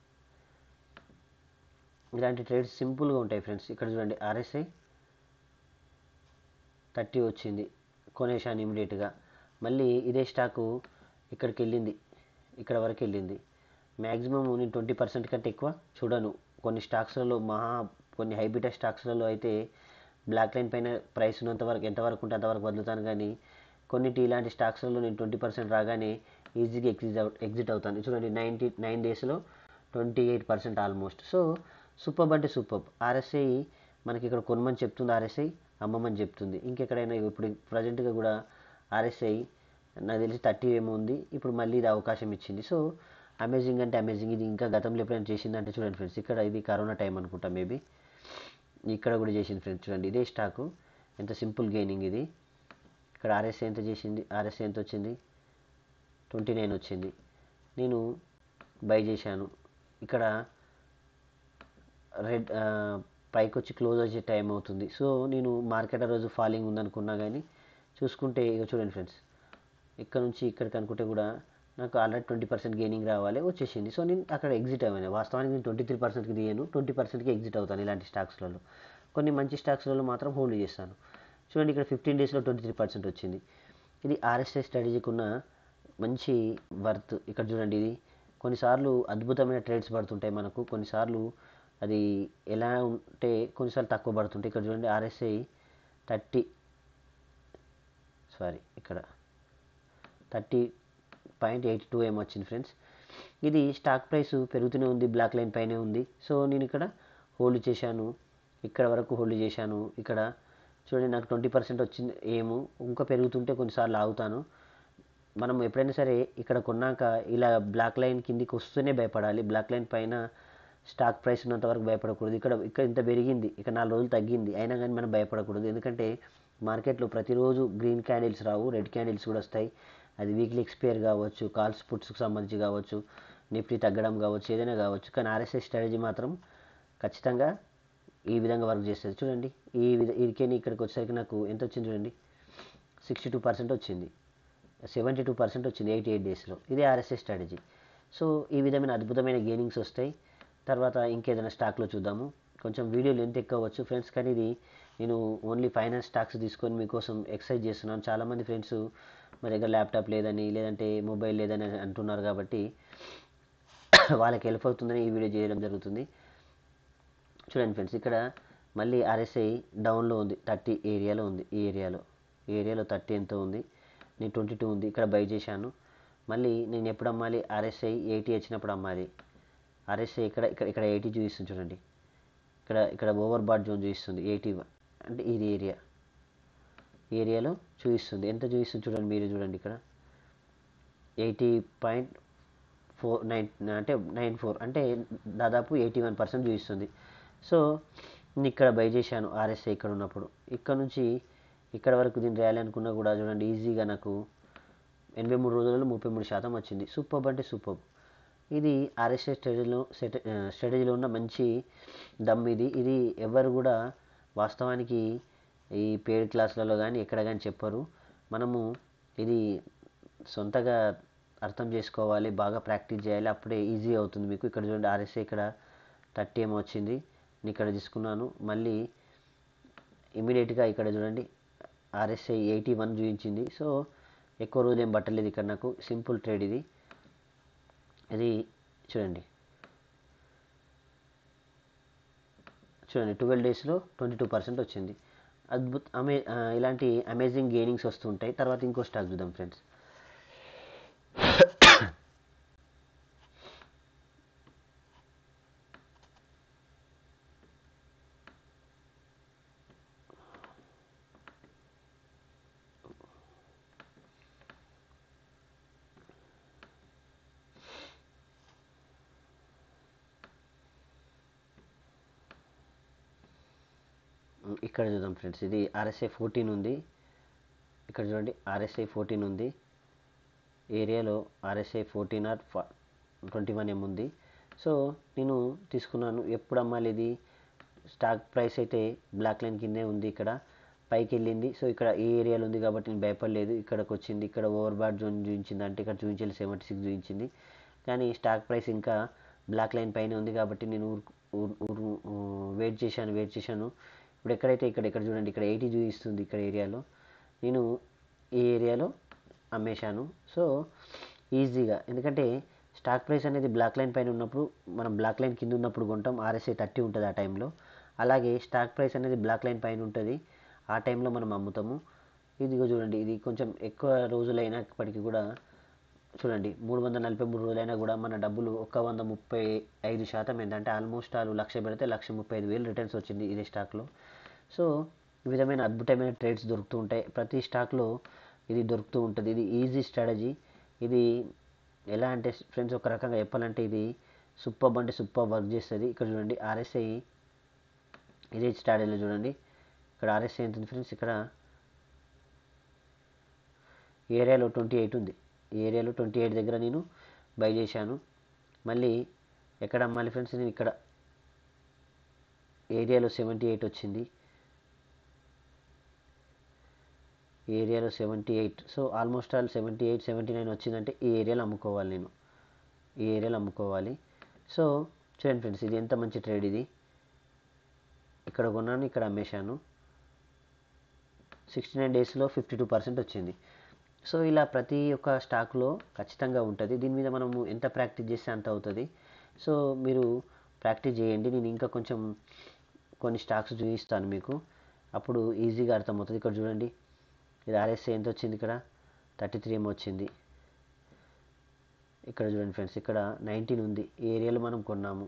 [SPEAKER 1] ఇలాంటి ట్రేడ్స్ సింపుల్గా ఉంటాయి ఫ్రెండ్స్ ఇక్కడ చూడండి ఆర్ఎస్ఐ థర్టీ వచ్చింది కొనేశాను ఇమీడియట్గా మళ్ళీ ఇదే స్టాకు ఇక్కడికి వెళ్ళింది ఇక్కడ వరకు వెళ్ళింది మ్యాక్సిమం నేను ట్వంటీ పర్సెంట్ కంటే ఎక్కువ చూడను కొన్ని స్టాక్స్లలో మహా కొన్ని హైబిటా స్టాక్స్లలో అయితే బ్లాక్ లైన్ పైన ప్రైస్ ఉన్నంత వరకు ఎంతవరకు ఉంటే అంతవరకు వదులుతాను కానీ కొన్నిటి ఇలాంటి స్టాక్స్లలో నేను ట్వంటీ పర్సెంట్ రాగానే ఈజీగా ఎగ్జిట్ అవుట్ ఎగ్జిట్ అవుతాను చూడండి నైంటీ నైన్ డేస్లో twenty eight percent almost so super అంటే సూపర్ ఆర్ఎస్ఐ మనకి ఇక్కడ కొనమని చెప్తుంది ఆర్ఎస్ఐ అమ్మమని చెప్తుంది ఇంకెక్కడైనా ఇప్పుడు ప్రజెంట్గా కూడా ఆర్ఎస్ఐ నాకు తెలిసి థర్టీ ఏమో ఉంది ఇప్పుడు మళ్ళీ ఇది అవకాశం ఇచ్చింది సో అమేజింగ్ అంటే అమేజింగ్ ఇది ఇంకా గతంలో ఎప్పుడైనా చేసిందంటే చూడండి ఫ్రెండ్స్ ఇక్కడ ఇది కరోనా టైం అనుకుంటా మేబీ ఇక్కడ కూడా చేసింది ఫ్రెండ్స్ చూడండి ఇదే స్టాకు ఎంత సింపుల్ గెయినింగ్ ఇది ఇక్కడ ఆర్ఎస్ఐ ఎంత చేసింది ఆర్ఎస్ఐ ఎంత వచ్చింది ట్వంటీ నైన్ వచ్చింది నేను బై చేశాను ఇక్కడ రెడ్ ఆ, పైకి వచ్చి క్లోజ్ వచ్చే టైం అవుతుంది సో నేను మార్కెట్ ఆ రోజు ఫాలింగ్ ఉందనుకున్నా కానీ చూసుకుంటే ఇక చూడండి ఫ్రెండ్స్ ఇక్కడ నుంచి ఇక్కడికి అనుకుంటే కూడా నాకు ఆల్రెడీ ట్వంటీ పర్సెంట్ గెయినింగ్ రావాలి వచ్చేసింది సో నేను అక్కడ ఎగ్జిట్ అయ్యాను వాస్తవానికి నేను ట్వంటీ త్రీ పర్సెంట్కి దిగాను ట్వంటీ పర్సెంట్కి ఎగ్జిట్ అవుతాను ఇలాంటి స్టాక్స్లలో కొన్ని మంచి స్టాక్స్లలో మాత్రం హోల్డ్ చేస్తాను చూడండి ఇక్కడ ఫిఫ్టీన్ డేస్లో ట్వంటీ త్రీ పర్సెంట్ వచ్చింది ఇది ఆర్ఎస్ఐ స్ట్రాటజీకి ఉన్న మంచి వర్త్ ఇక్కడ చూడండి ఇది కొన్నిసార్లు అద్భుతమైన ట్రేడ్స్ పడుతుంటాయి మనకు కొన్నిసార్లు అది ఎలా ఉంటే కొన్నిసార్లు తక్కువ పడుతుంటాయి ఇక్కడ చూడండి ఆర్ఎస్ఐ థర్టీ సారీ ఇక్కడ థర్టీ పాయింట్ ఎయిట్ టూ ఏమో వచ్చింది ఫ్రెండ్స్ ఇది స్టాక్ ప్రైస్ పెరుగుతూనే ఉంది బ్లాక్ లైన్ పైనే ఉంది సో నేను ఇక్కడ హోల్డ్ చేశాను ఇక్కడ వరకు హోల్డ్ చేశాను ఇక్కడ చూడండి నాకు ట్వంటీ పర్సెంట్ వచ్చింది ఏమో ఇంకా పెరుగుతుంటే కొన్నిసార్లు ఆగుతాను మనం ఎప్పుడైనా సరే ఇక్కడ కొన్నాక ఇలా బ్లాక్ లైన్ కిందికి వస్తూనే భయపడాలి బ్లాక్ లైన్ పైన స్టాక్ ప్రైస్ ఉన్నంత వరకు భయపడకూడదు ఇక్కడ ఇక్కడ ఇంత పెరిగింది ఇక్కడ నాలుగు రోజులు తగ్గింది అయినా కానీ మనం భయపడకూడదు ఎందుకంటే మార్కెట్లో ప్రతిరోజు గ్రీన్ క్యాండిల్స్ రావు రెడ్ క్యాండిల్స్ కూడా వస్తాయి అది వీక్లీ ఎక్స్పైర్ కావచ్చు కాల్స్ పుట్స్కి సంబంధించి కావచ్చు నిఫ్టీ తగ్గడం కావచ్చు ఏదైనా కావచ్చు కానీ ఆర్ఎస్ఐ స్ట్రాటజీ మాత్రం ఖచ్చితంగా ఈ విధంగా వర్క్ చేస్తుంది చూడండి ఈ విధ ఇదికేని ఇక్కడికి వచ్చేసరికి నాకు ఎంత వచ్చింది చూడండి సిక్స్టీ టూ పర్సెంట్ వచ్చింది సెవెంటీ టూ పర్సెంట్ వచ్చింది ఎయిటీ ఎయిట్ డేస్లో ఇదే ఆర్ఎస్ఐ స్ట్రాటజీ సో ఈ విధమైన అద్భుతమైన గెయినింగ్స్ వస్తాయి తర్వాత ఇంకేదైనా స్టాక్లో చూద్దాము కొంచెం వీడియో లెంత్ ఎక్కువ అవ్వచ్చు ఫ్రెండ్స్ కానీ ఇది నేను ఓన్లీ ఫైనాన్స్ స్టాక్స్ తీసుకొని మీకోసం ఎక్సర్సైజ్ చేస్తున్నాను చాలామంది ఫ్రెండ్స్ మా దగ్గర ల్యాప్టాప్ లేదని లేదంటే మొబైల్ లేదని అంటున్నారు కాబట్టి వాళ్ళకి హెల్ప్ అవుతుందని ఈ వీడియో చేయడం జరుగుతుంది చూడండి ఫ్రెండ్స్ ఇక్కడ మళ్ళీ ఆర్ఎస్ఐ డౌన్లో ఉంది థర్టీ ఏరియాలో ఉంది ఈ ఏరియాలో ఈ ఏరియాలో థర్టీ ఎంత ఉంది నేను ట్వంటీ టూ ఉంది ఇక్కడ బై చేశాను మళ్ళీ నేను ఎప్పుడు అమ్మాలి ఆర్ఎస్ఐ ఎయిటీ వచ్చినప్పుడు అమ్మాలి ఆర్ఎస్ఐ ఇక్కడ ఇక్కడ ఇక్కడ ఎయిటీ చూపిస్తుంది చూడండి ఇక్కడ ఇక్కడ ఓవర్ బాట్ జోన్ చూపిస్తుంది ఎయిటీ అంటే ఇది ఏరియా ఏరియాలో చూపిస్తుంది ఎంత చూపిస్తుంది చూడండి మీరు చూడండి ఇక్కడ ఎయిటీ పాయింట్ ఫోర్ నైన్ అంటే నైన్ ఫోర్ అంటే దాదాపు ఎయిటీ వన్ పర్సెంట్ చూపిస్తుంది సో నేను ఇక్కడ బై చేశాను ఆర్ఎస్ఐ ఇక్కడ ఉన్నప్పుడు ఇక్కడ నుంచి ఇక్కడ వరకు దీన్ని రాయాలి అనుకున్నా కూడా చూడండి ఈజీగా నాకు ఎనభై మూడు రోజులలో ముప్పై మూడు శాతం వచ్చింది సూపర్ అంటే సూపర్ ఇది ఆర్ఎస్ఐ స్ట్రాటజీలో స్ట్రాటజీలో ఉన్న మంచి దమ్ ఇది ఇది ఎవరు కూడా వాస్తవానికి ఈ పేడ్ క్లాసులలో కానీ ఎక్కడ కానీ చెప్పరు మనము ఇది సొంతగా అర్థం చేసుకోవాలి బాగా ప్రాక్టీస్ చేయాలి అప్పుడే ఈజీ అవుతుంది మీకు ఇక్కడ చూడండి ఆర్ఎస్ఐ ఇక్కడ థర్టీ ఏమో వచ్చింది నేను ఇక్కడ తీసుకున్నాను మళ్ళీ ఇమీడియట్గా ఇక్కడ చూడండి ఆర్ఎస్ఐ ఎయిటీ వన్ చూపించింది సో ఎక్కువ రోజు ఏం పట్టలేదు ఇక్కడ నాకు సింపుల్ ట్రేడ్ ఇది ఇది చూడండి చూడండి ట్వెల్వ్ డేస్లో ట్వంటీ టూ పర్సెంట్ వచ్చింది అద్భుత అమే ఇలాంటి అమేజింగ్ గెయినింగ్స్ వస్తుంటాయి తర్వాత ఇంకో స్టాక్ చూద్దాం ఫ్రెండ్స్ ఇక్కడ చూద్దాం ఫ్రెండ్స్ ఇది ఆర్ఎస్ఐ ఫోర్టీన్ ఉంది ఇక్కడ చూడండి ఆర్ఎస్ఐ ఫోర్టీన్ ఉంది ఏరియాలో RSI fourteen or twenty one ఎం ఉంది సో నేను తీసుకున్నాను ఎప్పుడు అమ్మాలి ఇది స్టాక్ ప్రైస్ అయితే బ్లాక్ లైన్ కిందే ఉంది ఇక్కడ పైకి వెళ్ళింది సో ఇక్కడ ఈ ఏరియాలో ఉంది కాబట్టి నేను భయపడలేదు ఇక్కడికి వచ్చింది ఇక్కడ ఓవర్ బాట్ జోన్ చూపించింది అంటే ఇక్కడ చూపించాలి సెవెంటీ సిక్స్ చూపించింది కానీ స్టాక్ ప్రైస్ ఇంకా బ్లాక్ లైన్ పైన ఉంది కాబట్టి నేను వెయిట్ చేశాను వెయిట్ చేశాను ఇప్పుడు ఎక్కడైతే ఇక్కడ ఇక్కడ చూడండి ఇక్కడ ఎయిటీ చూపిస్తుంది ఇక్కడ ఏరియాలో నేను ఈ ఏరియాలో అమ్మేశాను సో ఈజీగా ఎందుకంటే స్టాక్ ప్రైస్ అనేది బ్లాక్ లైన్ పైన ఉన్నప్పుడు మనం బ్లాక్ లైన్ కింద ఉన్నప్పుడు కొంటాం ఆర్ఎస్ఐ థర్టీ ఉంటుంది ఆ టైంలో అలాగే స్టాక్ ప్రైస్ అనేది బ్లాక్ లైన్ పైన ఉంటుంది ఆ టైంలో మనం అమ్ముతాము ఇదిగో చూడండి ఇది కొంచెం ఎక్కువ రోజులైనప్పటికీ కూడా చూడండి మూడు వందల నలభై మూడు రోజులైనా కూడా మన డబ్బులు ఒక వంద ముప్పై ఐదు శాతం ఏంటంటే ఆల్మోస్ట్ ఆలు లక్ష పెడితే లక్ష ముప్పై ఐదు వేలు రిటర్న్స్ వచ్చింది ఇదే స్టాక్లో సో ఈ విధమైన అద్భుతమైన ట్రేడ్స్ దొరుకుతూ ఉంటాయి ప్రతి స్టాక్లో ఇది దొరుకుతూ ఉంటుంది ఇది ఈజీ స్ట్రాటజీ ఇది ఎలా అంటే ఫ్రెండ్స్ ఒక రకంగా చెప్పాలంటే ఇది సూపర్ అంటే సూపర్ వర్క్ చేస్తుంది ఇక్కడ చూడండి ఆర్ఎస్ఐ ఇదే స్ట్రాటజీలో చూడండి ఇక్కడ ఆర్ఎస్ఐ ఎంత ఉంది ఫ్రెండ్స్ ఇక్కడ ఏరియాలో ట్వంటీ ఎయిట్ ఉంది ఈ ఏరియాలో ట్వంటీ ఎయిట్ దగ్గర నేను బై చేశాను మళ్ళీ ఎక్కడ అమ్మాలి ఫ్రెండ్స్ నేను ఇక్కడ ఏరియాలో సెవెంటీ ఎయిట్ వచ్చింది ఏరియాలో seventy eight so almost all seventy eight seventy nine వచ్చిందంటే ఈ ఏరియాలో అమ్ముకోవాలి నేను ఈ ఏరియాలో అమ్ముకోవాలి సో చూడండి ఫ్రెండ్స్ ఇది ఎంత మంచి ట్రేడ్ ఇది ఇక్కడ కొన్నాను ఇక్కడ అమ్మేశాను సిక్స్టీ నైన్ డేస్లో ఫిఫ్టీ టూ పర్సెంట్ వచ్చింది సో ఇలా ప్రతి ఒక్క స్టాక్లో ఖచ్చితంగా ఉంటుంది దీని మీద మనము ఎంత ప్రాక్టీస్ చేస్తే అంత అవుతుంది సో మీరు ప్రాక్టీస్ చేయండి నేను ఇంకా కొంచెం కొన్ని స్టాక్స్ చూపిస్తాను మీకు అప్పుడు ఈజీగా అర్థమవుతుంది ఇక్కడ చూడండి ఇది ఆర్ఎస్ఐ ఎంత వచ్చింది ఇక్కడ థర్టీ త్రీ ఏమో వచ్చింది ఇక్కడ చూడండి ఫ్రెండ్స్ ఇక్కడ నైన్టీన్ ఉంది ఈ ఏరియాలో మనం కొన్నాము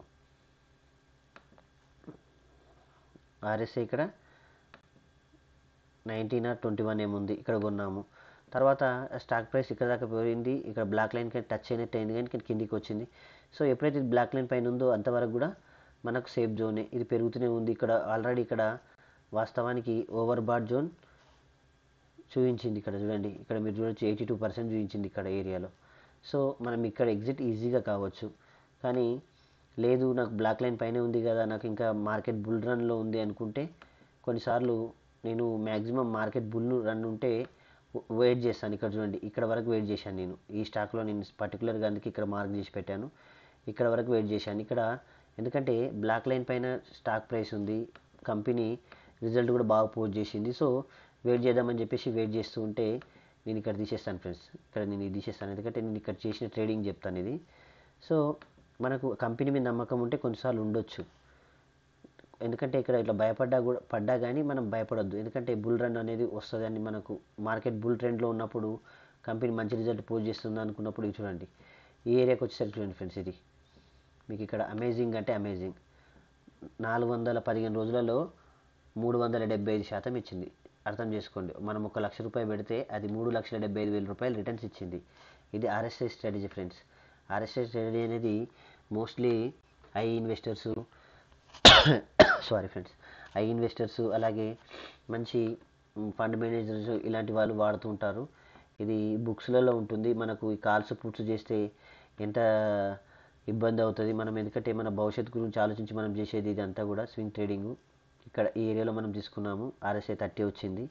[SPEAKER 1] ఆర్ఎస్ఐ ఇక్కడ నైన్టీన్ ఆర్ ట్వంటీ వన్ ఏముంది ఇక్కడ కొన్నాము తర్వాత స్టాక్ ప్రైస్ ఇక్కడ దాకా పోయింది ఇక్కడ బ్లాక్ లైన్ కానీ టచ్ అయినట్టు అయింది కానీ ఇక్కడ కిందికి వచ్చింది సో ఎప్పుడైతే ఇది బ్లాక్ లైన్ పైన ఉందో అంతవరకు కూడా మనకు సేఫ్ జోనే ఇది పెరుగుతూనే ఉంది ఇక్కడ ఆల్రెడీ ఇక్కడ వాస్తవానికి ఓవర్ బాడ్ జోన్ చూపించింది ఇక్కడ చూడండి ఇక్కడ మీరు చూడొచ్చు ఎయిటీ టూ పర్సెంట్ చూపించింది ఇక్కడ ఏరియాలో సో మనం ఇక్కడ ఎగ్జిట్ ఈజీగా కావచ్చు కానీ లేదు నాకు బ్లాక్ లైన్ పైనే ఉంది కదా నాకు ఇంకా మార్కెట్ బుల్ రన్లో ఉంది అనుకుంటే కొన్నిసార్లు నేను మ్యాక్సిమం మార్కెట్ బుల్ రన్ ఉంటే వెయిట్ చేస్తాను ఇక్కడ చూడండి ఇక్కడ వరకు వెయిట్ చేశాను నేను ఈ స్టాక్లో నేను పర్టికులర్గా అందుకే ఇక్కడ మార్క్ చేసి పెట్టాను ఇక్కడ వరకు వెయిట్ చేశాను ఇక్కడ ఎందుకంటే బ్లాక్ లైన్ పైన స్టాక్ ప్రైస్ ఉంది కంపెనీ రిజల్ట్ కూడా బాగా పోస్ట్ చేసింది సో వెయిట్ చేద్దామని చెప్పేసి వెయిట్ చేస్తూ ఉంటే నేను ఇక్కడ తీసేస్తాను ఫ్రెండ్స్ ఇక్కడ నేను ఇది తీసేస్తాను ఎందుకంటే నేను ఇక్కడ చేసిన ట్రేడింగ్ చెప్తాను ఇది సో మనకు కంపెనీ మీద నమ్మకం ఉంటే కొన్నిసార్లు ఉండొచ్చు ఎందుకంటే ఇక్కడ ఇట్లా భయపడ్డా కూడా పడ్డా కానీ మనం భయపడొద్దు ఎందుకంటే బుల్ రన్ అనేది వస్తుందని మనకు మార్కెట్ బుల్ ట్రెండ్లో ఉన్నప్పుడు కంపెనీ మంచి రిజల్ట్ పోస్ట్ చేస్తుంది అనుకున్నప్పుడు ఇది చూడండి ఈ ఏరియాకి వచ్చేసరికి చూడండి ఫ్రెండ్స్ ఇది మీకు ఇక్కడ అమేజింగ్ అంటే అమేజింగ్ నాలుగు వందల పదిహేను రోజులలో మూడు వందల డెబ్బై ఐదు శాతం ఇచ్చింది అర్థం చేసుకోండి మనం ఒక లక్ష రూపాయలు పెడితే అది మూడు లక్షల డెబ్బై ఐదు వేల రూపాయలు రిటర్న్స్ ఇచ్చింది ఇది RSI strategy friends RSI strategy అనేది mostly I investors sorry friends I investors అలాగే మంచి ఫండ్ మేనేజర్స్ ఇలాంటి వాళ్ళు వాడుతూ ఉంటారు ఇది బుక్స్లలో ఉంటుంది మనకు ఈ కాల్స్ పుట్స్ చేస్తే ఎంత ఇబ్బంది అవుతుంది మనం ఎందుకంటే మన భవిష్యత్తు గురించి ఆలోచించి మనం చేసేది ఇదంతా కూడా స్వింగ్ ట్రేడింగ్ ఇక్కడ ఈ ఏరియాలో మనం తీసుకున్నాము ఆర్ఎస్ఐ థర్టీ వచ్చింది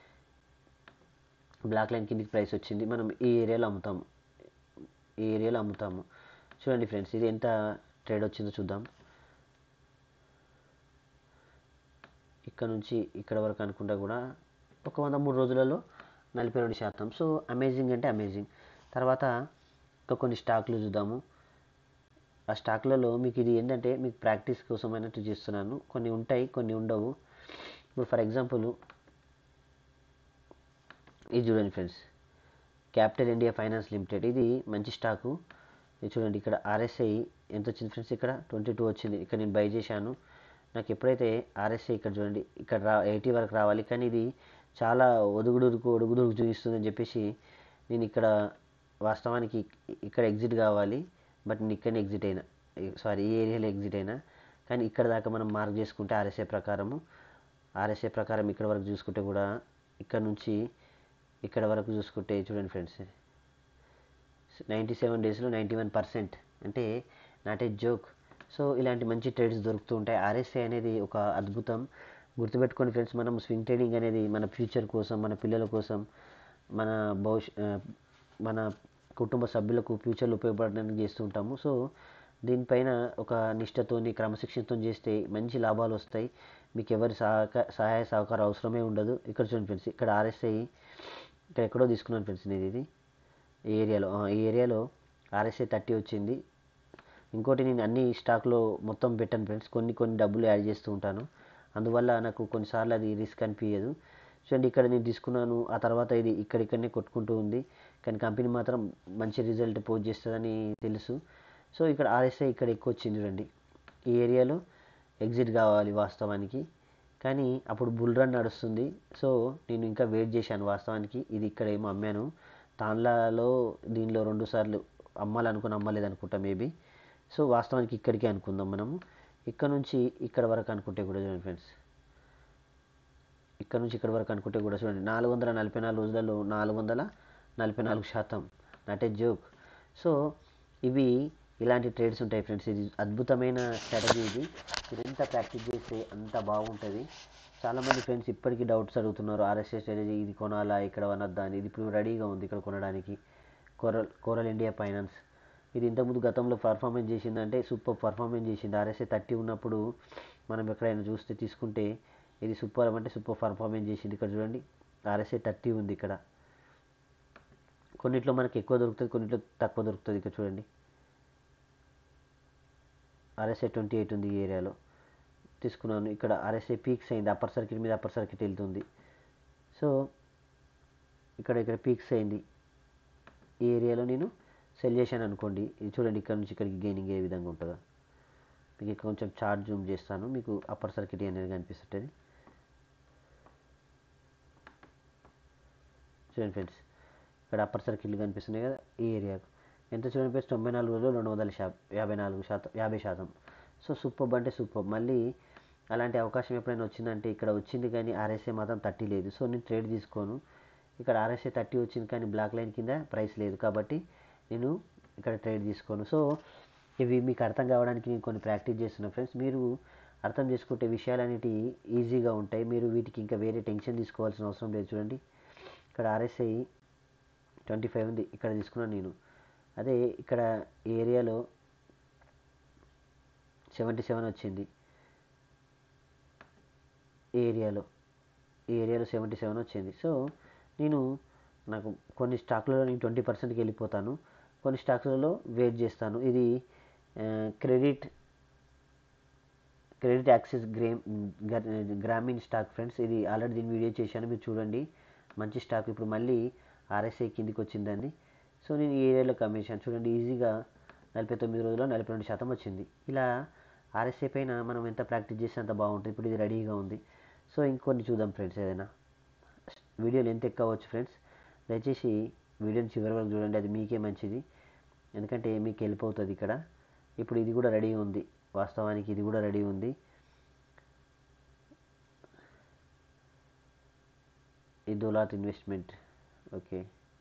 [SPEAKER 1] బ్లాక్ లైన్ కిందికి ప్రైస్ వచ్చింది మనం ఈ ఏరియాలో అమ్ముతాము ఈ ఏరియాలో అమ్ముతాము చూడండి ఫ్రెండ్స్ ఇది ఎంత ట్రేడ్ వచ్చిందో చూద్దాం ఇక్కడ నుంచి ఇక్కడ వరకు అనుకుంటా కూడా ఒక వంద మూడు రోజులలో నలభై రెండు శాతం సో అమేజింగ్ అంటే అమేజింగ్ తర్వాత ఇంకా కొన్ని స్టాక్లు చూద్దాము ఆ స్టాక్లలో మీకు ఇది ఏంటంటే మీకు ప్రాక్టీస్ కోసం అన్నట్టు చేస్తున్నాను కొన్ని ఉంటాయి కొన్ని ఉండవు ఇప్పుడు ఫర్ ఎగ్జాంపుల్ ఇది చూడండి friends Capital India Finance Limited ఇది మంచి స్టాకు ఇది చూడండి ఇక్కడ ఆర్ఎస్ఐ ఎంత వచ్చింది ఫ్రెండ్స్ ఇక్కడ ట్వంటీ టూ వచ్చింది ఇక్కడ నేను బై చేశాను నాకు ఎప్పుడైతే ఆర్ఎస్ఐ ఇక్కడ చూడండి ఇక్కడ రా ఎయిటీ వరకు రావాలి కానీ ఇది చాలా ఒదుగుడుకు ఒడుగుడుకు చూపిస్తుందని చెప్పేసి నేను ఇక్కడ వాస్తవానికి ఇక్కడ ఎగ్జిట్ కావాలి బట్ నేను ఇక్కడనే ఎగ్జిట్ అయినా సారీ ఈ ఏరియాలో ఎగ్జిట్ అయినా కానీ ఇక్కడ దాకా మనం మార్క్ చేసుకుంటే ఆర్ఎస్ఐ ప్రకారము ఆర్ఎస్ఐ ప్రకారం ఇక్కడ వరకు చూసుకుంటే కూడా ఇక్కడ నుంచి ఇక్కడ వరకు చూసుకుంటే చూడండి ఫ్రెండ్స్ నైంటీ సెవెన్ డేస్లో నైంటీ వన్ పర్సెంట్ అంటే నాట్ ఏ జోక్ సో ఇలాంటి మంచి ట్రేడ్స్ దొరుకుతూ ఉంటాయి ఆర్ఎస్ఐ అనేది ఒక అద్భుతం గుర్తుపెట్టుకోండి ఫ్రెండ్స్ మనం స్వింగ్ ట్రేడింగ్ అనేది మన ఫ్యూచర్ కోసం మన పిల్లల కోసం మన భవిష్య మన కుటుంబ సభ్యులకు ఫ్యూచర్లో ఉపయోగపడడానికి చేస్తూ ఉంటాము సో దీనిపైన ఒక నిష్టతోని క్రమశిక్షణతో చేస్తే మంచి లాభాలు వస్తాయి మీకు ఎవరి సహక సహాయ సహకారం అవసరమే ఉండదు ఇక్కడ చూడండి ఫ్రెండ్స్ ఇక్కడ ఆర్ఎస్ఐ ఇక్కడ ఎక్కడో తీసుకున్నాను ఫ్రెండ్స్ నేను ఇది ఈ ఏరియాలో ఆ, ఈ ఏరియాలో ఆర్ఎస్ఐ థర్టీ వచ్చింది ఇంకోటి నేను అన్ని స్టాక్లో మొత్తం పెట్టాను ఫ్రెండ్స్ కొన్ని కొన్ని డబ్బులు యాడ్ చేస్తూ ఉంటాను అందువల్ల నాకు కొన్నిసార్లు అది రిస్క్ అనిపించదు చూడండి ఇక్కడ నేను తీసుకున్నాను ఆ తర్వాత ఇది ఇక్కడిక్కడనే కొట్టుకుంటూ ఉంది కానీ కంపెనీ మాత్రం మంచి రిజల్ట్ పోస్ట్ చేస్తుందని తెలుసు సో ఇక్కడ ఆర్ఎస్ఐ ఇక్కడ ఎక్కువ వచ్చింది చూడండి ఈ ఏరియాలో ఎగ్జిట్ కావాలి వాస్తవానికి కానీ అప్పుడు బుల్ రన్ నడుస్తుంది సో నేను ఇంకా వెయిట్ చేశాను వాస్తవానికి ఇది ఇక్కడ ఏమో అమ్మాను తాన్లాలో దీనిలో రెండు సార్లు అమ్మాలనుకుని అమ్మలేదు అనుకుంటా మేబీ సో వాస్తవానికి ఇక్కడికే అనుకుందాం మనము ఇక్కడ నుంచి ఇక్కడ వరకు అనుకుంటే కూడా చూడండి ఫ్రెండ్స్ ఇక్కడ నుంచి ఇక్కడ వరకు అనుకుంటే కూడా చూడండి నాలుగు వందల నలభై నాలుగు రోజులలో నాలుగు వందల నలభై నాలుగు శాతం నాట్ ఏ జోక్ సో ఇవి ఇలాంటి ట్రేడ్స్ ఉంటాయి ఫ్రెండ్స్ ఇది అద్భుతమైన స్ట్రాటజీ ఇది మీరు ఎంత ప్రాక్టీస్ చేస్తే అంత బాగుంటుంది చాలామంది ఫ్రెండ్స్ ఇప్పటికీ డౌట్స్ అడుగుతున్నారు ఆర్ఎస్ఎస్ స్ట్రాటజీ ఇది కొనాలా ఇక్కడ కొనొద్దా అని ఇది ఇప్పుడు రెడీగా ఉంది ఇక్కడ కొనడానికి కోరల్ కోరల్ ఇండియా ఫైనాన్స్ ఇది ఇంతకుముందు గతంలో పర్ఫార్మెన్స్ చేసిందంటే సూపర్ పర్ఫార్మెన్స్ చేసింది ఆర్ఎస్ఏ థర్టీ ఉన్నప్పుడు మనం ఎక్కడైనా చూస్తే తీసుకుంటే ఇది సూపర్ అంటే సూపర్ పర్ఫార్మెన్స్ చేసింది ఇక్కడ చూడండి ఆర్ఎస్ఏ థర్టీ ఉంది ఇక్కడ కొన్నిట్లో మనకి ఎక్కువ దొరుకుతుంది కొన్నిట్లో తక్కువ దొరుకుతుంది ఇక్కడ చూడండి ఆర్ఎస్ఐ ట్వంటీ ఎయిట్ ఉంది ఈ ఏరియాలో తీసుకున్నాను ఇక్కడ ఆర్ఎస్ఐ పీక్స్ అయింది అప్పర్ సర్కిట్ మీద అప్పర్ సర్కిట్ వెళ్తుంది సో ఇక్కడ ఇక్కడ పీక్స్ అయింది ఈ ఏరియాలో నేను సెల్ చేశాను అనుకోండి ఇది చూడండి ఇక్కడ నుంచి ఇక్కడికి గెయినింగ్ ఏ విధంగా ఉంటుందో మీకు ఇక్కడ కొంచెం చార్ట్ జూమ్ చేస్తాను మీకు అప్పర్ సర్కిట్ అనేది కనిపిస్తుంటుంది చూడండి ఫ్రెండ్స్ ఇక్కడ అప్పర్ సర్కిట్లు కనిపిస్తున్నాయి కదా ఈ ఏరియాకు ఎంత చూడండి ఫ్రెండ్స్ తొంభై నాలుగు రోజులు రెండు వందల శా యాభై నాలుగు శాతం యాభై శాతం సో సూపర్ అంటే సూపర్ మళ్ళీ అలాంటి అవకాశం ఎప్పుడైనా వచ్చిందంటే ఇక్కడ వచ్చింది కానీ ఆర్ఎస్ఏ మాత్రం థర్టీ లేదు సో నేను ట్రేడ్ తీసుకోను ఇక్కడ ఆర్ఎస్ఏ థర్టీ వచ్చింది కానీ బ్లాక్ లైన్ కింద ప్రైస్ లేదు కాబట్టి నేను ఇక్కడ ట్రేడ్ తీసుకోను సో ఇవి మీకు అర్థం కావడానికి నేను కొన్ని ప్రాక్టీస్ చేస్తున్నా ఫ్రెండ్స్ మీరు అర్థం చేసుకుంటే విషయాలన్నిటి ఈజీగా ఉంటాయి మీరు వీటికి ఇంకా వేరే టెన్షన్ తీసుకోవాల్సిన అవసరం లేదు చూడండి ఇక్కడ ఆర్ఎస్ఐ ట్వంటీ ఫైవ్ ఉంది ఇక్కడ తీసుకున్నాను నేను అదే ఇక్కడ ఈ ఏరియాలో సెవెంటీ సెవెన్ వచ్చింది ఈ ఏరియాలో ఈ ఏరియాలో సెవెంటీ సెవెన్ వచ్చింది సో నేను నాకు కొన్ని స్టాక్లలో నేను ట్వంటీ పర్సెంట్కి వెళ్ళిపోతాను కొన్ని స్టాక్స్లలో వెయిట్ చేస్తాను ఇది క్రెడిట్ క్రెడిట్ యాక్సెస్ గ్రేమ్ గ్రామీణ్ స్టాక్ ఫ్రెండ్స్ ఇది ఆల్రెడీ దీని వీడియో చేశాను మీరు చూడండి మంచి స్టాక్ ఇప్పుడు మళ్ళీ ఆర్ఎస్ఐ కిందికి వచ్చిందండి సో నేను ఈ ఏరియాలో కమిషన్ చూడండి ఈజీగా నలభై తొమ్మిది రోజుల్లో నలభై రెండు శాతం వచ్చింది ఇలా ఆర్ఎస్ఐ పైన మనం ఎంత ప్రాక్టీస్ చేస్తే అంత బాగుంటుంది ఇప్పుడు ఇది రెడీగా ఉంది సో ఇంకొన్ని చూద్దాం ఫ్రెండ్స్ ఏదైనా వీడియోలు ఎంత ఎక్కవచ్చు ఫ్రెండ్స్ దయచేసి వీడియోని చివరి వరకు చూడండి అది మీకే మంచిది ఎందుకంటే మీకు వెళ్ళిపోతుంది ఇక్కడ ఇప్పుడు ఇది కూడా రెడీ ఉంది వాస్తవానికి ఇది కూడా రెడీ ఉంది ఈ దోలాత్ ఇన్వెస్ట్మెంట్ ఓకే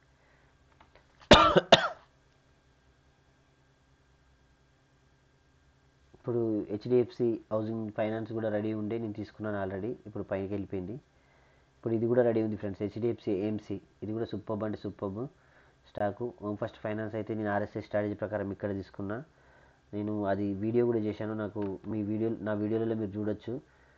[SPEAKER 1] ఇప్పుడు హెచ్డిఎఫ్సి హౌసింగ్ ఫైనాన్స్ కూడా రెడీ ఉండే నేను తీసుకున్నాను ఆల్రెడీ ఇప్పుడు పైకి వెళ్ళిపోయింది ఇప్పుడు ఇది కూడా రెడీ ఉంది ఫ్రెండ్స్ హెచ్డిఎఫ్సి ఏఎంసీ ఇది కూడా సూపర్బ్ అంటే superb stock Home First Finance అయితే నేను ఆర్ఎస్ఐ స్ట్రాటజీ ప్రకారం ఇక్కడ తీసుకున్నా నేను అది వీడియో కూడా చేశాను నాకు మీ వీడియో నా వీడియోలలో మీరు చూడొచ్చు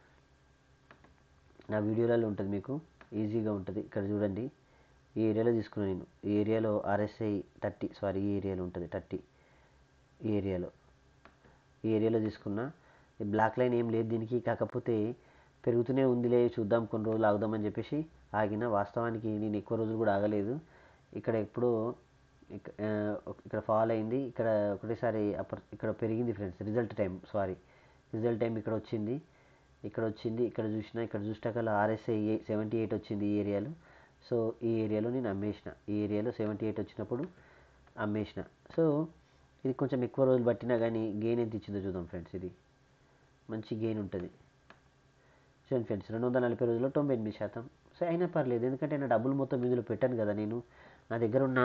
[SPEAKER 1] నా వీడియోలలో ఉంటుంది మీకు ఈజీగా ఉంటుంది ఇక్కడ చూడండి ఈ ఏరియాలో తీసుకున్నాను నేను ఈ ఏరియాలో ఆర్ఎస్ఐ థర్టీ సారీ ఈ ఏరియాలో ఉంటుంది థర్టీ ఈ ఏరియాలో ఈ ఏరియాలో తీసుకున్నా ఈ బ్లాక్ లైన్ ఏం లేదు దీనికి కాకపోతే పెరుగుతూనే ఉందిలే చూద్దాం కొన్ని రోజులు ఆగుదామని చెప్పేసి ఆగిన వాస్తవానికి నేను ఎక్కువ రోజులు కూడా ఆగలేదు ఇక్కడ ఎప్పుడో ఇక- ఆ, ఇక్కడ ఫాల్ అయింది ఇక్కడ ఒకటేసారి అప్పర్ ఇక్కడ పెరిగింది friends result time sorry result time ఇక్కడ వచ్చింది ఇక్కడ వచ్చింది ఇక్కడ చూసిన ఇక్కడ చూసినాకల్లా ఆర్ఎస్ఐ సెవెంటీ ఎయిట్ వచ్చింది ఈ ఏరియాలో సో ఈ ఏరియాలో నేను అమ్మేసిన ఈ ఏరియాలో సెవెంటీ ఎయిట్ వచ్చినప్పుడు అమ్మేసిన సో ఇది కొంచెం ఎక్కువ రోజులు పట్టినా కానీ గెయిన్ ఎంత ఇచ్చిందో చూద్దాం ఫ్రెండ్స్ ఇది మంచి గెయిన్ ఉంటుంది చూడండి ఫ్రెండ్స్ రెండు వందల నలభై రోజుల్లో తొంభై ఎనిమిది శాతం సో అయినా పర్లేదు ఎందుకంటే నా డబ్బులు మొత్తం ఇందులో పెట్టాను కదా నేను నా దగ్గర ఉన్న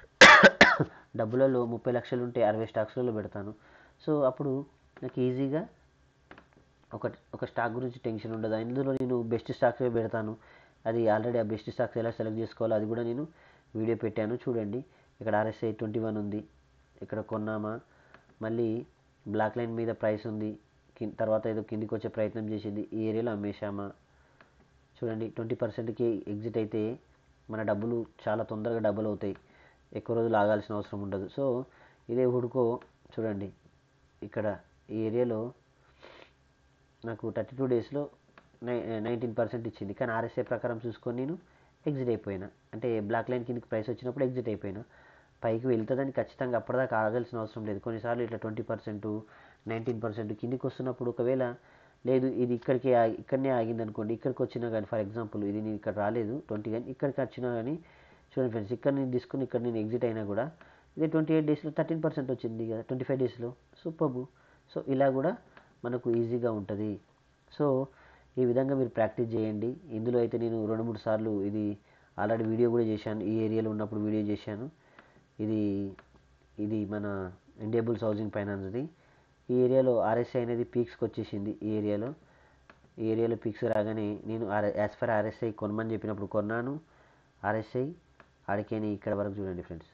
[SPEAKER 1] డబ్బులలో ముప్పై లక్షలు ఉంటే అరవై స్టాక్స్లలో పెడతాను సో అప్పుడు నాకు ఈజీగా ఒక ఒక స్టాక్ గురించి టెన్షన్ ఉండదు ఇందులో నేను బెస్ట్ స్టాక్స్ పెడతాను అది ఆల్రెడీ ఆ బెస్ట్ స్టాక్స్ ఎలా సెలెక్ట్ చేసుకోవాలో అది కూడా నేను వీడియో పెట్టాను చూడండి ఇక్కడ ఆర్ఎస్ఐ ట్వంటీ వన్ ఉంది ఇక్కడ కొన్నామా మళ్ళీ బ్లాక్ లైన్ మీద ప్రైస్ ఉంది కిం- తర్వాత ఏదో కిందికి వచ్చే ప్రయత్నం చేసింది ఈ ఏరియాలో అమ్మేశామా చూడండి ట్వంటీ పర్సెంట్కి ఎగ్జిట్ అయితే మన డబ్బులు చాలా తొందరగా డబ్బులు అవుతాయి ఎక్కువ రోజులు ఆగాల్సిన అవసరం ఉండదు సో ఇదే హుడుకో చూడండి ఇక్కడ ఈ ఏరియాలో నాకు థర్టీ టూ డేస్లో నై నైన్టీన్ పర్సెంట్ ఇచ్చింది కానీ ఆర్ఎస్ఐ ప్రకారం చూసుకొని నేను ఎగ్జిట్ అయిపోయినా అంటే బ్లాక్ లైన్ కిందకి ప్రైస్ వచ్చినప్పుడు ఎగ్జిట్ అయిపోయినా పైకి వెళ్తుందని ఖచ్చితంగా అప్పటిదాకా ఆగాల్సిన అవసరం లేదు కొన్నిసార్లు ఇట్లా ట్వంటీ పర్సెంట్ నైన్టీన్ పర్సెంట్ కిందికి వస్తున్నప్పుడు ఒకవేళ లేదు ఇది ఇక్కడికి ఆగి- ఇక్కడనే ఆగింది అనుకోండి ఇక్కడికి వచ్చినా కానీ ఫర్ ఎగ్జాంపుల్ ఇది నేను ఇక్కడ రాలేదు ట్వంటీ కానీ ఇక్కడికి వచ్చినా కానీ చూడండి ఫ్రెండ్స్ ఇక్కడ నేను తీసుకుని ఇక్కడ నేను ఎగ్జిట్ అయినా కూడా ఇది ట్వంటీ ఎయిట్ డేస్లో థర్టీన్ పర్సెంట్ వచ్చింది కదా ట్వంటీ ఫైవ్ డేస్లో సూపర్బు సో ఇలా కూడా మనకు ఈజీగా ఉంటుంది సో ఈ విధంగా మీరు ప్రాక్టీస్ చేయండి ఇందులో అయితే నేను రెండు మూడు సార్లు ఇది ఆల్రెడీ వీడియో కూడా చేశాను ఈ ఏరియాలో ఉన్నప్పుడు వీడియో చేశాను ఇది ఇది మన ఇండియాబుల్స్ హౌసింగ్ ఫైనాన్స్ది ఈ ఏరియాలో ఆర్ఎస్ఐ అనేది పీక్స్కి వచ్చేసింది ఈ ఏరియాలో ఈ ఏరియాలో పీక్స్ రాగానే నేను ఆర్ యాజ్ ఫర్ ఆర్ఎస్ఐ కొనమని చెప్పినప్పుడు కొన్నాను ఆర్ఎస్ఐ ఆడికేని ఇక్కడ వరకు చూడండి ఫ్రెండ్స్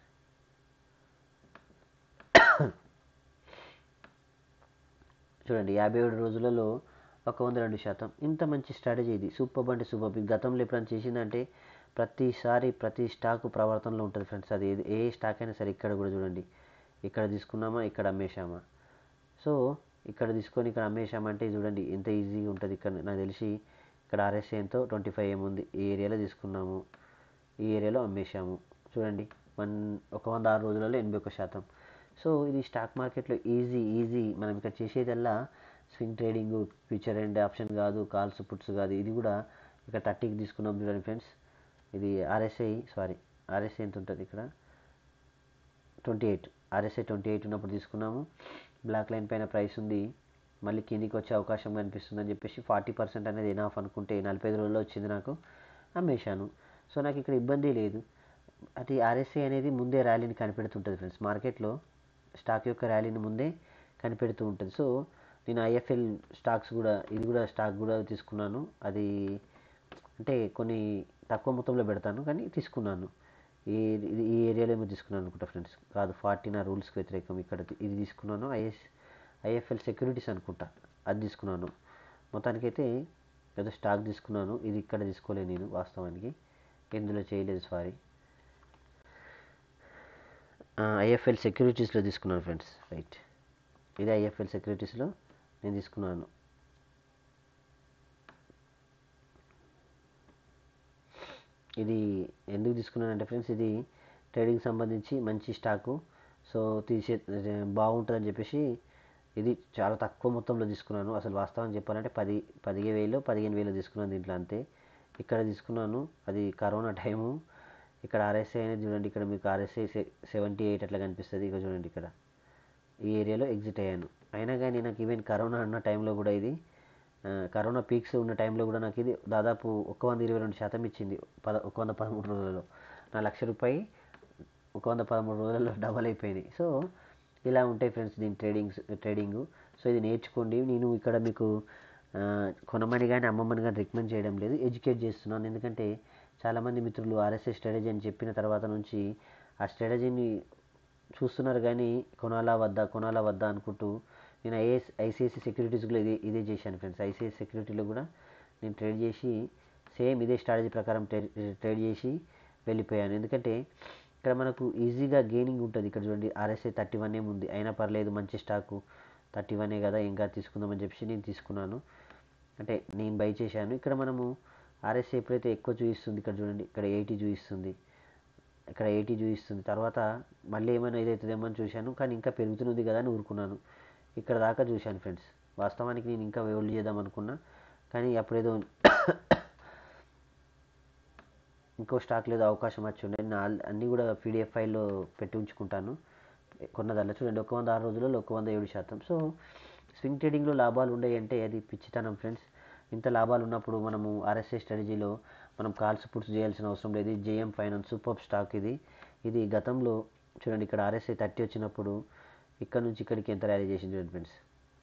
[SPEAKER 1] చూడండి యాభై ఏడు రోజులలో ఒక వంద రెండు శాతం ఇంత మంచి స్ట్రాటజీ ఇది సూపర్ అంటే సూపర్ ఈ గతంలో ఎప్పుడైనా చేసిందంటే ప్రతిసారి ప్రతి స్టాక్ ప్రవర్తనలో ఉంటుంది ఫ్రెండ్స్ అది ఏది- ఏ స్టాక్ అయినా సరే ఇక్కడ కూడా చూడండి ఇక్కడ తీసుకున్నామా ఇక్కడ అమ్మేశామా సో ఇక్కడ తీసుకొని ఇక్కడ అమ్మేశామంటే చూడండి ఎంత ఈజీగా ఉంటుంది ఇక్కడ నాకు తెలిసి ఇక్కడ ఆర్ఎస్ఐ ఎంతో ట్వంటీ ఫైవ్ ఏముంది ఈ ఏరియాలో తీసుకున్నాము ఈ ఏరియాలో అమ్మేశాము చూడండి వన్ ఒక వంద ఆరు రోజులలో ఎనభై ఒక శాతం సో ఇది స్టాక్ మార్కెట్లో ఈజీ ఈజీ మనం ఇక్కడ చేసేదల్లా swing trading future and option కాదు కాల్స్ పుట్స్ కాదు ఇది కూడా ఇక్కడ థర్టీకి తీసుకున్నాం చూడండి ఫ్రెండ్స్ ఇది ఆర్ఎస్ఐ సారీ ఆర్ఎస్ఐ ఎంత ఉంటుంది ఇక్కడ twenty eight RSI twenty eight ఉన్నప్పుడు తీసుకున్నాము బ్లాక్ లైన్ పైన ప్రైస్ ఉంది మళ్ళీ కిందికి వచ్చే అవకాశం కనిపిస్తుందని చెప్పేసి ఫార్టీ పర్సెంట్ అనేది ఎనాఫ్ అనుకుంటే నలభై ఐదు రోజుల్లో వచ్చింది నాకు అమ్మేశాను సో నాకు ఇక్కడ ఇబ్బంది లేదు అది ఆర్ఎస్ఐ అనేది ముందే ర్యాలీని కనిపెడుతుంటుంది ఫ్రెండ్స్ మార్కెట్లో స్టాక్ యొక్క ర్యాలీని ముందే కనిపెడుతూ ఉంటుంది సో నేను ఐఎఫ్ఎల్ స్టాక్స్ కూడా ఇది కూడా స్టాక్ కూడా తీసుకున్నాను అది అంటే కొన్ని తక్కువ మొత్తంలో పెడతాను కానీ తీసుకున్నాను ఈ ఇది ఈ ఏరియాలో ఏమో తీసుకున్నాను అనుకుంటా ఫ్రెండ్స్ కాదు ఫార్టీ నా రూల్స్కి వ్యతిరేకం ఇక్కడ ఇది తీసుకున్నాను ఐఎస్ ఐఎఫ్ఎల్ సెక్యూరిటీస్ అనుకుంటా అది తీసుకున్నాను మొత్తానికైతే ఏదో స్టాక్ తీసుకున్నాను ఇది ఇక్కడ తీసుకోలేదు నేను వాస్తవానికి ఇందులో చేయలేదు సారీ ఐఎఫ్ఎల్ సెక్యూరిటీస్లో తీసుకున్నాను ఫ్రెండ్స్ రైట్ ఇది ఐఎఫ్ఎల్ సెక్యూరిటీస్లో నేను తీసుకున్నాను ఇది ఎందుకు తీసుకున్నానంటే ఫ్రెండ్స్ ఇది ట్రేడింగ్ సంబంధించి మంచి స్టాకు సో తీసే బాగుంటుందని చెప్పేసి ఇది చాలా తక్కువ మొత్తంలో తీసుకున్నాను అసలు వాస్తవం చెప్పాలంటే పది పదిహేను వేలు పదిహేను వేలు తీసుకున్నాను దీంట్లో అంతే ఇక్కడ తీసుకున్నాను అది కరోనా టైము ఇక్కడ ఆర్ఎస్ఐ అనేది చూడండి ఇక్కడ మీకు ఆర్ఎస్ఐ సెవెంటీ ఎయిట్ అట్లా కనిపిస్తుంది ఇక చూడండి ఇక్కడ ఈ ఏరియాలో ఎగ్జిట్ అయ్యాను అయినా కానీ నాకు ఈవెన్ కరోనా ఉన్న టైంలో కూడా ఇది ఆ, కరోనా పీక్స్ ఉన్న టైంలో కూడా నాకు ఇది దాదాపు ఒక వంద ఇరవై రెండు శాతం ఇచ్చింది పద ఒక వంద పదమూడు రోజులలో నా లక్ష రూపాయి ఒక వంద పదమూడు రోజులలో డబల్ అయిపోయింది సో ఇలా ఉంటాయి ఫ్రెండ్స్ దీని ట్రేడింగ్స్ ట్రేడింగ్ సో ఇది నేర్చుకోండి నేను ఇక్కడ మీకు ఆ, కొనమని కానీ అమ్మమని కానీ రికమెండ్ చేయడం లేదు ఎడ్యుకేట్ చేస్తున్నాను ఎందుకంటే చాలామంది మిత్రులు ఆర్ఎస్ఎస్ స్ట్రాటజీ అని చెప్పిన తర్వాత నుంచి ఆ స్ట్రాటజీని చూస్తున్నారు కానీ కొనాలా వద్దా కొనాలా వద్దా అనుకుంటూ నేను ఐఏఎస్ ఐసిఐసి సెక్యూరిటీస్లో ఇదే ఇదే చేశాను ఫ్రెండ్స్ ఐసిఐసి సెక్యూరిటీలో కూడా నేను ట్రేడ్ చేసి సేమ్ ఇదే స్ట్రాటజీ ప్రకారం ట్రేడ్ ట్రేడ్ చేసి వెళ్ళిపోయాను ఎందుకంటే ఇక్కడ మనకు ఈజీగా గెయినింగ్ ఉంటుంది ఇక్కడ చూడండి ఆర్ఎస్ఐ థర్టీ వన్ ఏం ఉంది అయినా పర్లేదు మంచి స్టాకు థర్టీ వనే కదా ఇంకా తీసుకుందామని చెప్పేసి నేను తీసుకున్నాను అంటే నేను బై చేశాను ఇక్కడ మనము ఆర్ఎస్ఐ ఎప్పుడైతే ఎక్కువ చూపిస్తుంది ఇక్కడ చూడండి ఇక్కడ ఎయిటీ చూపిస్తుంది ఇక్కడ ఎయిటీ చూపిస్తుంది తర్వాత మళ్ళీ ఏమైనా ఇదవుతుందేమో అని చూశాను కానీ ఇంకా పెరుగుతున్నది కదా అని ఊరుకున్నాను ఇక్కడ దాకా చూశాను ఫ్రెండ్స్ వాస్తవానికి నేను ఇంకా హోల్డ్ చేద్దాం అనుకున్నా కానీ అప్పుడేదో ఇంకో స్టాక్ లేదు అవకాశం వచ్చి ఉండే నా అన్నీ కూడా పీడిఎఫ్ ఫైల్లో పెట్టి ఉంచుకుంటాను కొన్నదల్లా చూడండి ఒక వంద ఆరు రోజులలో ఒక వంద ఏడు శాతం సో స్వింగ్ ట్రేడింగ్లో లాభాలు ఉన్నాయి అంటే అది పిచ్చితనం ఫ్రెండ్స్ ఇంత లాభాలు ఉన్నప్పుడు మనము ఆర్ఎస్ఐ స్ట్రాటజీలో మనం కాల్స్ పుట్స్ చేయాల్సిన అవసరం లేదు ఇది జేఎం ఫైనాన్స్ సూపర్ స్టాక్ ఇది ఇది గతంలో చూడండి ఇక్కడ ఆర్ఎస్ఐ థర్టీ వచ్చినప్పుడు ఇక్కడ నుంచి ఇక్కడికి ఎంత ర్యాలీ చేసింది చూడండి ఫ్రెండ్స్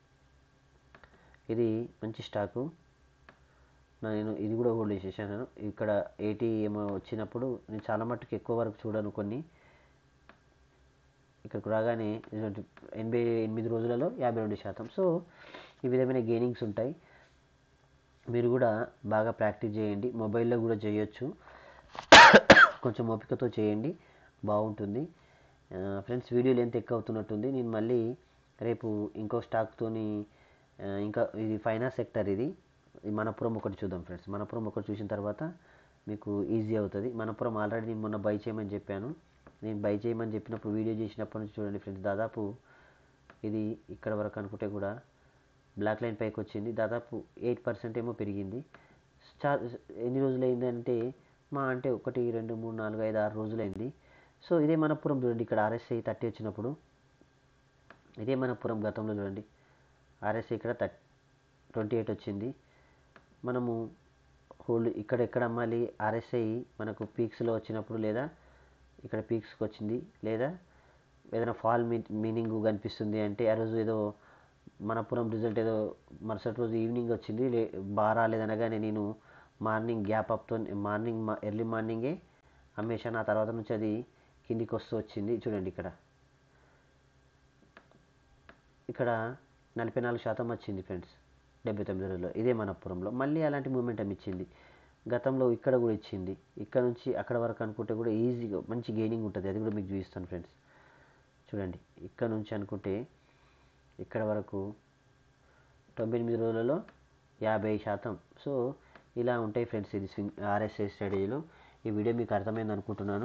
[SPEAKER 1] ఇది మంచి స్టాకు నేను ఇది కూడా హోల్డ్ చేసేసాను ఇక్కడ ఎయిటీ ఏమో వచ్చినప్పుడు నేను చాలా మట్టుకు ఎక్కువ వరకు చూడను కొన్ని ఇక్కడికి రాగానే ఇటువంటి ఎనభై ఎనిమిది రోజులలో యాభై రెండు శాతం సో ఈ విధమైన గెయినింగ్స్ ఉంటాయి మీరు కూడా బాగా ప్రాక్టీస్ చేయండి మొబైల్లో కూడా చేయొచ్చు కొంచెం ఓపికతో చేయండి బాగుంటుంది ఫ్రెండ్స్ వీడియో లెంత్ ఎక్కువ అవుతున్నట్టుంది నేను మళ్ళీ రేపు ఇంకో స్టాక్తోని ఆ, ఇంకా ఇది ఫైనాన్స్ సెక్టర్ ఇది ఈ మనపురం ఒకటి చూద్దాం ఫ్రెండ్స్ మనపురం ఒకటి చూసిన తర్వాత మీకు ఈజీ అవుతుంది మనపురం ఆల్రెడీ నేను మొన్న బై చేయమని చెప్పాను నేను బై చేయమని చెప్పినప్పుడు వీడియో చేసినప్పటి నుంచి చూడండి ఫ్రెండ్స్ దాదాపు ఇది ఇక్కడ వరకు అనుకుంటే కూడా బ్లాక్ లైన్ పైకి వచ్చింది దాదాపు ఎయిట్ పర్సెంట్ ఏమో పెరిగింది చా ఎన్ని రోజులు అయిందంటే మా అంటే ఒకటి రెండు మూడు నాలుగు ఐదు ఆరు రోజులైంది సో ఇదే మనపురం చూడండి ఇక్కడ ఆర్ఎస్ఐ థర్టీ వచ్చినప్పుడు ఇదే మనపురం గతంలో చూడండి ఆర్ఎస్ఐ ఇక్కడ థర్ట్ ట్వంటీ ఎయిట్ వచ్చింది మనము హోల్డ్ ఇక్కడ ఎక్కడ అమ్మాలి ఆర్ఎస్ఐ మనకు పీక్స్లో వచ్చినప్పుడు లేదా ఇక్కడ పీక్స్కి వచ్చింది లేదా ఏదైనా ఫాల్ మీ మీనింగ్ కనిపిస్తుంది అంటే ఆ రోజు ఏదో మనపురం రిజల్ట్ ఏదో మరుసటి రోజు ఈవినింగ్ వచ్చింది లే బాగా రాలేదనగానే నేను మార్నింగ్ గ్యాప్ అప్తో మార్నింగ్ ఎర్లీ మార్నింగే అమ్మేశాను ఆ తర్వాత నుంచి అది కిందికి వస్తూ వచ్చింది చూడండి ఇక్కడ ఇక్కడ నలభై నాలుగు శాతం వచ్చింది ఫ్రెండ్స్ డెబ్బై తొమ్మిది రోజుల్లో ఇదే మనపురంలో మళ్ళీ అలాంటి మూమెంటం ఇచ్చింది గతంలో ఇక్కడ కూడా ఇచ్చింది ఇక్కడ నుంచి అక్కడ వరకు అనుకుంటే కూడా ఈజీగా మంచి గెయినింగ్ ఉంటుంది అది కూడా మీకు చూపిస్తాను ఫ్రెండ్స్ చూడండి ఇక్కడ నుంచి అనుకుంటే ఇక్కడ వరకు తొంభై ఎనిమిది రోజులలో యాభై శాతం సో ఇలా ఉంటాయి ఫ్రెండ్స్ ఇది స్వింగ్ ఆర్ఎస్ఐ స్ట్రాటజీలో ఈ వీడియో మీకు అర్థమైంది అనుకుంటున్నాను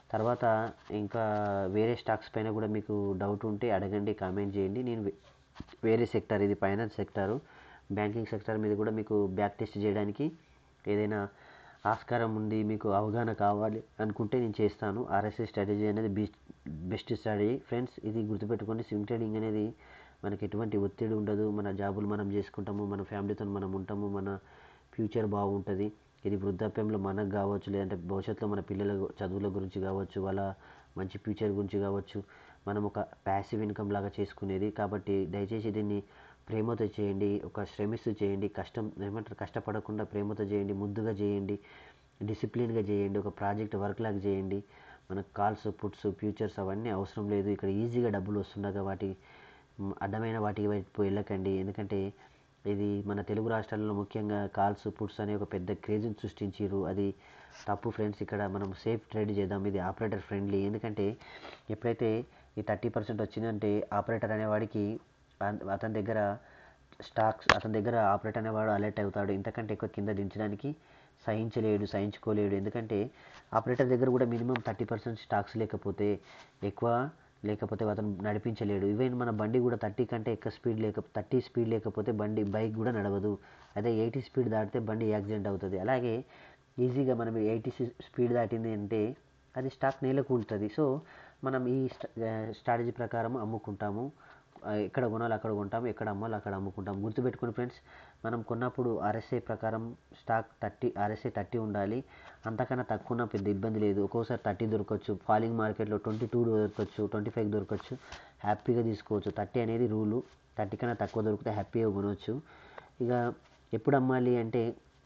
[SPEAKER 1] తర్వాత ఇంకా వేరే స్టాక్స్ పైన కూడా మీకు డౌట్ ఉంటే అడగండి కామెంట్ చేయండి నేను వే- వేరే సెక్టార్ ఇది ఫైనాన్స్ సెక్టారు బ్యాంకింగ్ సెక్టార్ మీద కూడా మీకు బ్యాక్ టెస్ట్ చేయడానికి ఏదైనా ఆస్కారం ఉంది మీకు అవగాహన కావాలి అనుకుంటే నేను చేస్తాను ఆర్ఎస్ఐ స్ట్రాటజీ అనేది బెస్ట్ బెస్ట్ స్ట్రాటజీ ఫ్రెండ్స్ ఇది గుర్తుపెట్టుకోండి స్వింగ్ ట్రేడింగ్ అనేది మనకి ఎటువంటి ఒత్తిడి ఉండదు మన జాబులు మనం చేసుకుంటాము మన ఫ్యామిలీతో మనం ఉంటాము మన ఫ్యూచర్ బాగుంటుంది ఇది వృద్ధాప్యంలో మనకు కావచ్చు లేదంటే భవిష్యత్తులో మన పిల్లల గు- చదువుల గురించి కావచ్చు వాళ్ళ మంచి ఫ్యూచర్ గురించి కావచ్చు మనం ఒక ప్యాసివ్ ఇన్కమ్ లాగా చేసుకునేది కాబట్టి దయచేసి దీన్ని ప్రేమతో చేయండి ఒక శ్రమిస్తూ చేయండి కష్టం ఏమంటారు కష్టపడకుండా ప్రేమతో చేయండి ముద్దుగా చేయండి డిసిప్లిన్గా చేయండి ఒక ప్రాజెక్ట్ వర్క్ లాగా చేయండి మనకు కాల్స్ పుట్స్ ఫ్యూచర్స్ అవన్నీ అవసరం లేదు ఇక్కడ ఈజీగా డబ్బులు వస్తుండగా వాటి మ్, అడ్డమైన వాటికి వైపు వెళ్ళకండి ఎందుకంటే ఇది మన తెలుగు రాష్ట్రాల్లో ముఖ్యంగా కాల్స్ పుట్స్ అనే ఒక పెద్ద క్రేజ్ని సృష్టించారు అది తప్పు ఫ్రెండ్స్ ఇక్కడ మనం సేఫ్ ట్రేడ్ చేద్దాం ఇది ఆపరేటర్ ఫ్రెండ్లీ ఎందుకంటే ఎప్పుడైతే ఈ థర్టీ పర్సెంట్ వచ్చిందంటే ఆపరేటర్ అనేవాడికి అన్- అతని దగ్గర స్టాక్స్ అతని దగ్గర ఆపరేటర్ అనేవాడు అలర్ట్ అవుతాడు ఇంతకంటే ఎక్కువ కింద దించడానికి సహించలేడు సహించుకోలేడు ఎందుకంటే ఆపరేటర్ దగ్గర కూడా మినిమం థర్టీ పర్సెంట్ స్టాక్స్ లేకపోతే ఎక్కువ లేకపోతే అతను నడిపించలేడు ఈవెన్ మన బండి కూడా థర్టీ కంటే ఎక్కువ స్పీడ్ లేక థర్టీ స్పీడ్ లేకపోతే బండి బైక్ కూడా నడవదు అదే ఎయిటీ స్పీడ్ దాటితే బండి యాక్సిడెంట్ అవుతుంది అలాగే ఈజీగా మనం ఎయిటీ స్పీడ్ దాటింది అంటే అది స్టాక్ నేలకూలుతుంది సో మనం ఈ స్ట్రాటజీ ప్రకారం అమ్ముకుంటాము ఆ, ఎక్కడ కొనాలి అక్కడ కొంటాము ఎక్కడ అమ్మాలి అక్కడ అమ్ముకుంటాం గుర్తుపెట్టుకుని ఫ్రెండ్స్ మనం కొన్నప్పుడు ఆర్ఎస్ఐ ప్రకారం స్టాక్ థర్టీ ఆర్ఎస్ఐ థర్టీ ఉండాలి అంతకన్నా తక్కువ ఉన్న పెద్ద ఇబ్బంది లేదు ఒక్కోసారి థర్టీ దొరకవచ్చు ఫాలింగ్ మార్కెట్లో ట్వంటీ టూ దొరకవచ్చు ట్వంటీ ఫైవ్ దొరకవచ్చు హ్యాపీగా తీసుకోవచ్చు థర్టీ అనేది రూలు థర్టీ కన్నా తక్కువ దొరికితే హ్యాపీగా కొనవచ్చు ఇక ఎప్పుడు అమ్మాలి అంటే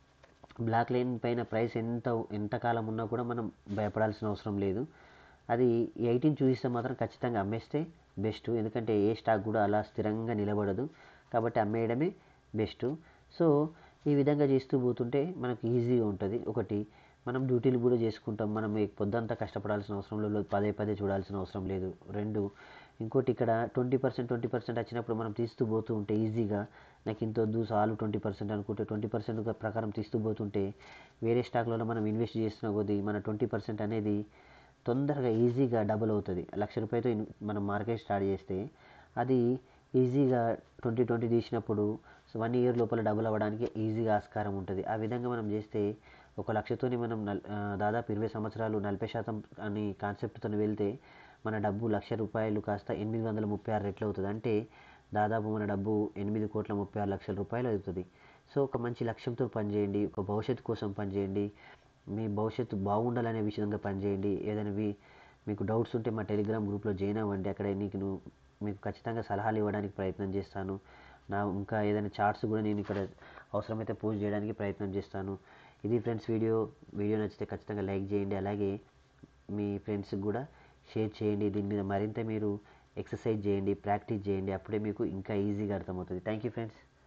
[SPEAKER 1] బ్లాక్ లైన్ పైన ప్రైస్ ఎంత ఎంతకాలం ఉన్నా కూడా మనం భయపడాల్సిన అవసరం లేదు అది ఎయిటీన్ చూపిస్తే మాత్రం ఖచ్చితంగా అమ్మేస్తే బెస్ట్ ఎందుకంటే ఏ స్టాక్ కూడా అలా స్థిరంగా నిలబడదు కాబట్టి అమ్మేయడమే బెస్ట్ సో ఈ విధంగా చేస్తూ పోతుంటే మనకు ఈజీగా ఉంటుంది ఒకటి మనం డ్యూటీలు కూడా చేసుకుంటాం మనం ఈ పొద్దంతా కష్టపడాల్సిన అవసరం లేదు పదే పదే చూడాల్సిన అవసరం లేదు రెండు ఇంకోటి ఇక్కడ ట్వంటీ పర్సెంట్ ట్వంటీ పర్సెంట్ వచ్చినప్పుడు మనం తీస్తూ పోతూ ఉంటే ఈజీగా నాకు ఇంత వద్దు చాలు ట్వంటీ పర్సెంట్ అనుకుంటే ట్వంటీ పర్సెంట్ ప్రకారం తీస్తూ పోతుంటే వేరే స్టాక్లలో మనం ఇన్వెస్ట్ చేస్తున్న కొద్దీ మన ట్వంటీ పర్సెంట్ అనేది తొందరగా ఈజీగా డబుల్ అవుతుంది లక్ష రూపాయలతో ఇన్- మనం మార్కెట్ స్టార్ట్ చేస్తే అది ఈజీగా ట్వంటీ ట్వంటీ తీసినప్పుడు వన్ ఇయర్ లోపల డబుల్ అవ్వడానికి ఈజీగా ఆస్కారం ఉంటుంది ఆ విధంగా మనం చేస్తే ఒక లక్షతోని మనం నల్- ఆ, దాదాపు ఇరవై సంవత్సరాలు నలభై శాతం అని కాన్సెప్ట్తో వెళ్తే మన డబ్బు లక్ష రూపాయలు కాస్త ఎనిమిది వందల ముప్పై ఆరు రెట్లు అవుతుంది అంటే దాదాపు మన డబ్బు ఎనిమిది కోట్ల ముప్పై ఆరు లక్షల రూపాయలు అవుతుంది సో ఒక మంచి లక్ష్యంతో పనిచేయండి ఒక భవిష్యత్తు కోసం పనిచేయండి మీ భవిష్యత్తు బాగుండాలనే విషయంగా పనిచేయండి ఏదైనా వి- మీకు డౌట్స్ ఉంటే మా టెలిగ్రామ్ గ్రూప్లో జాయిన్ అవ్వండి అక్కడ నీకు నువ్వు మీకు ఖచ్చితంగా సలహాలు ఇవ్వడానికి ప్రయత్నం చేస్తాను నా ఇంకా ఏదైనా చార్ట్స్ కూడా నేను ఇక్కడ అవసరమైతే పోస్ట్ చేయడానికి ప్రయత్నం చేస్తాను ఇది ఫ్రెండ్స్ వీడియో వీడియో నచ్చితే ఖచ్చితంగా లైక్ చేయండి అలాగే మీ ఫ్రెండ్స్కి కూడా షేర్ చేయండి దీని మీద మరింత మీరు ఎక్సర్సైజ్ చేయండి ప్రాక్టీస్ చేయండి అప్పుడే మీకు ఇంకా ఈజీగా అర్థమవుతుంది థ్యాంక్ యూ ఫ్రెండ్స్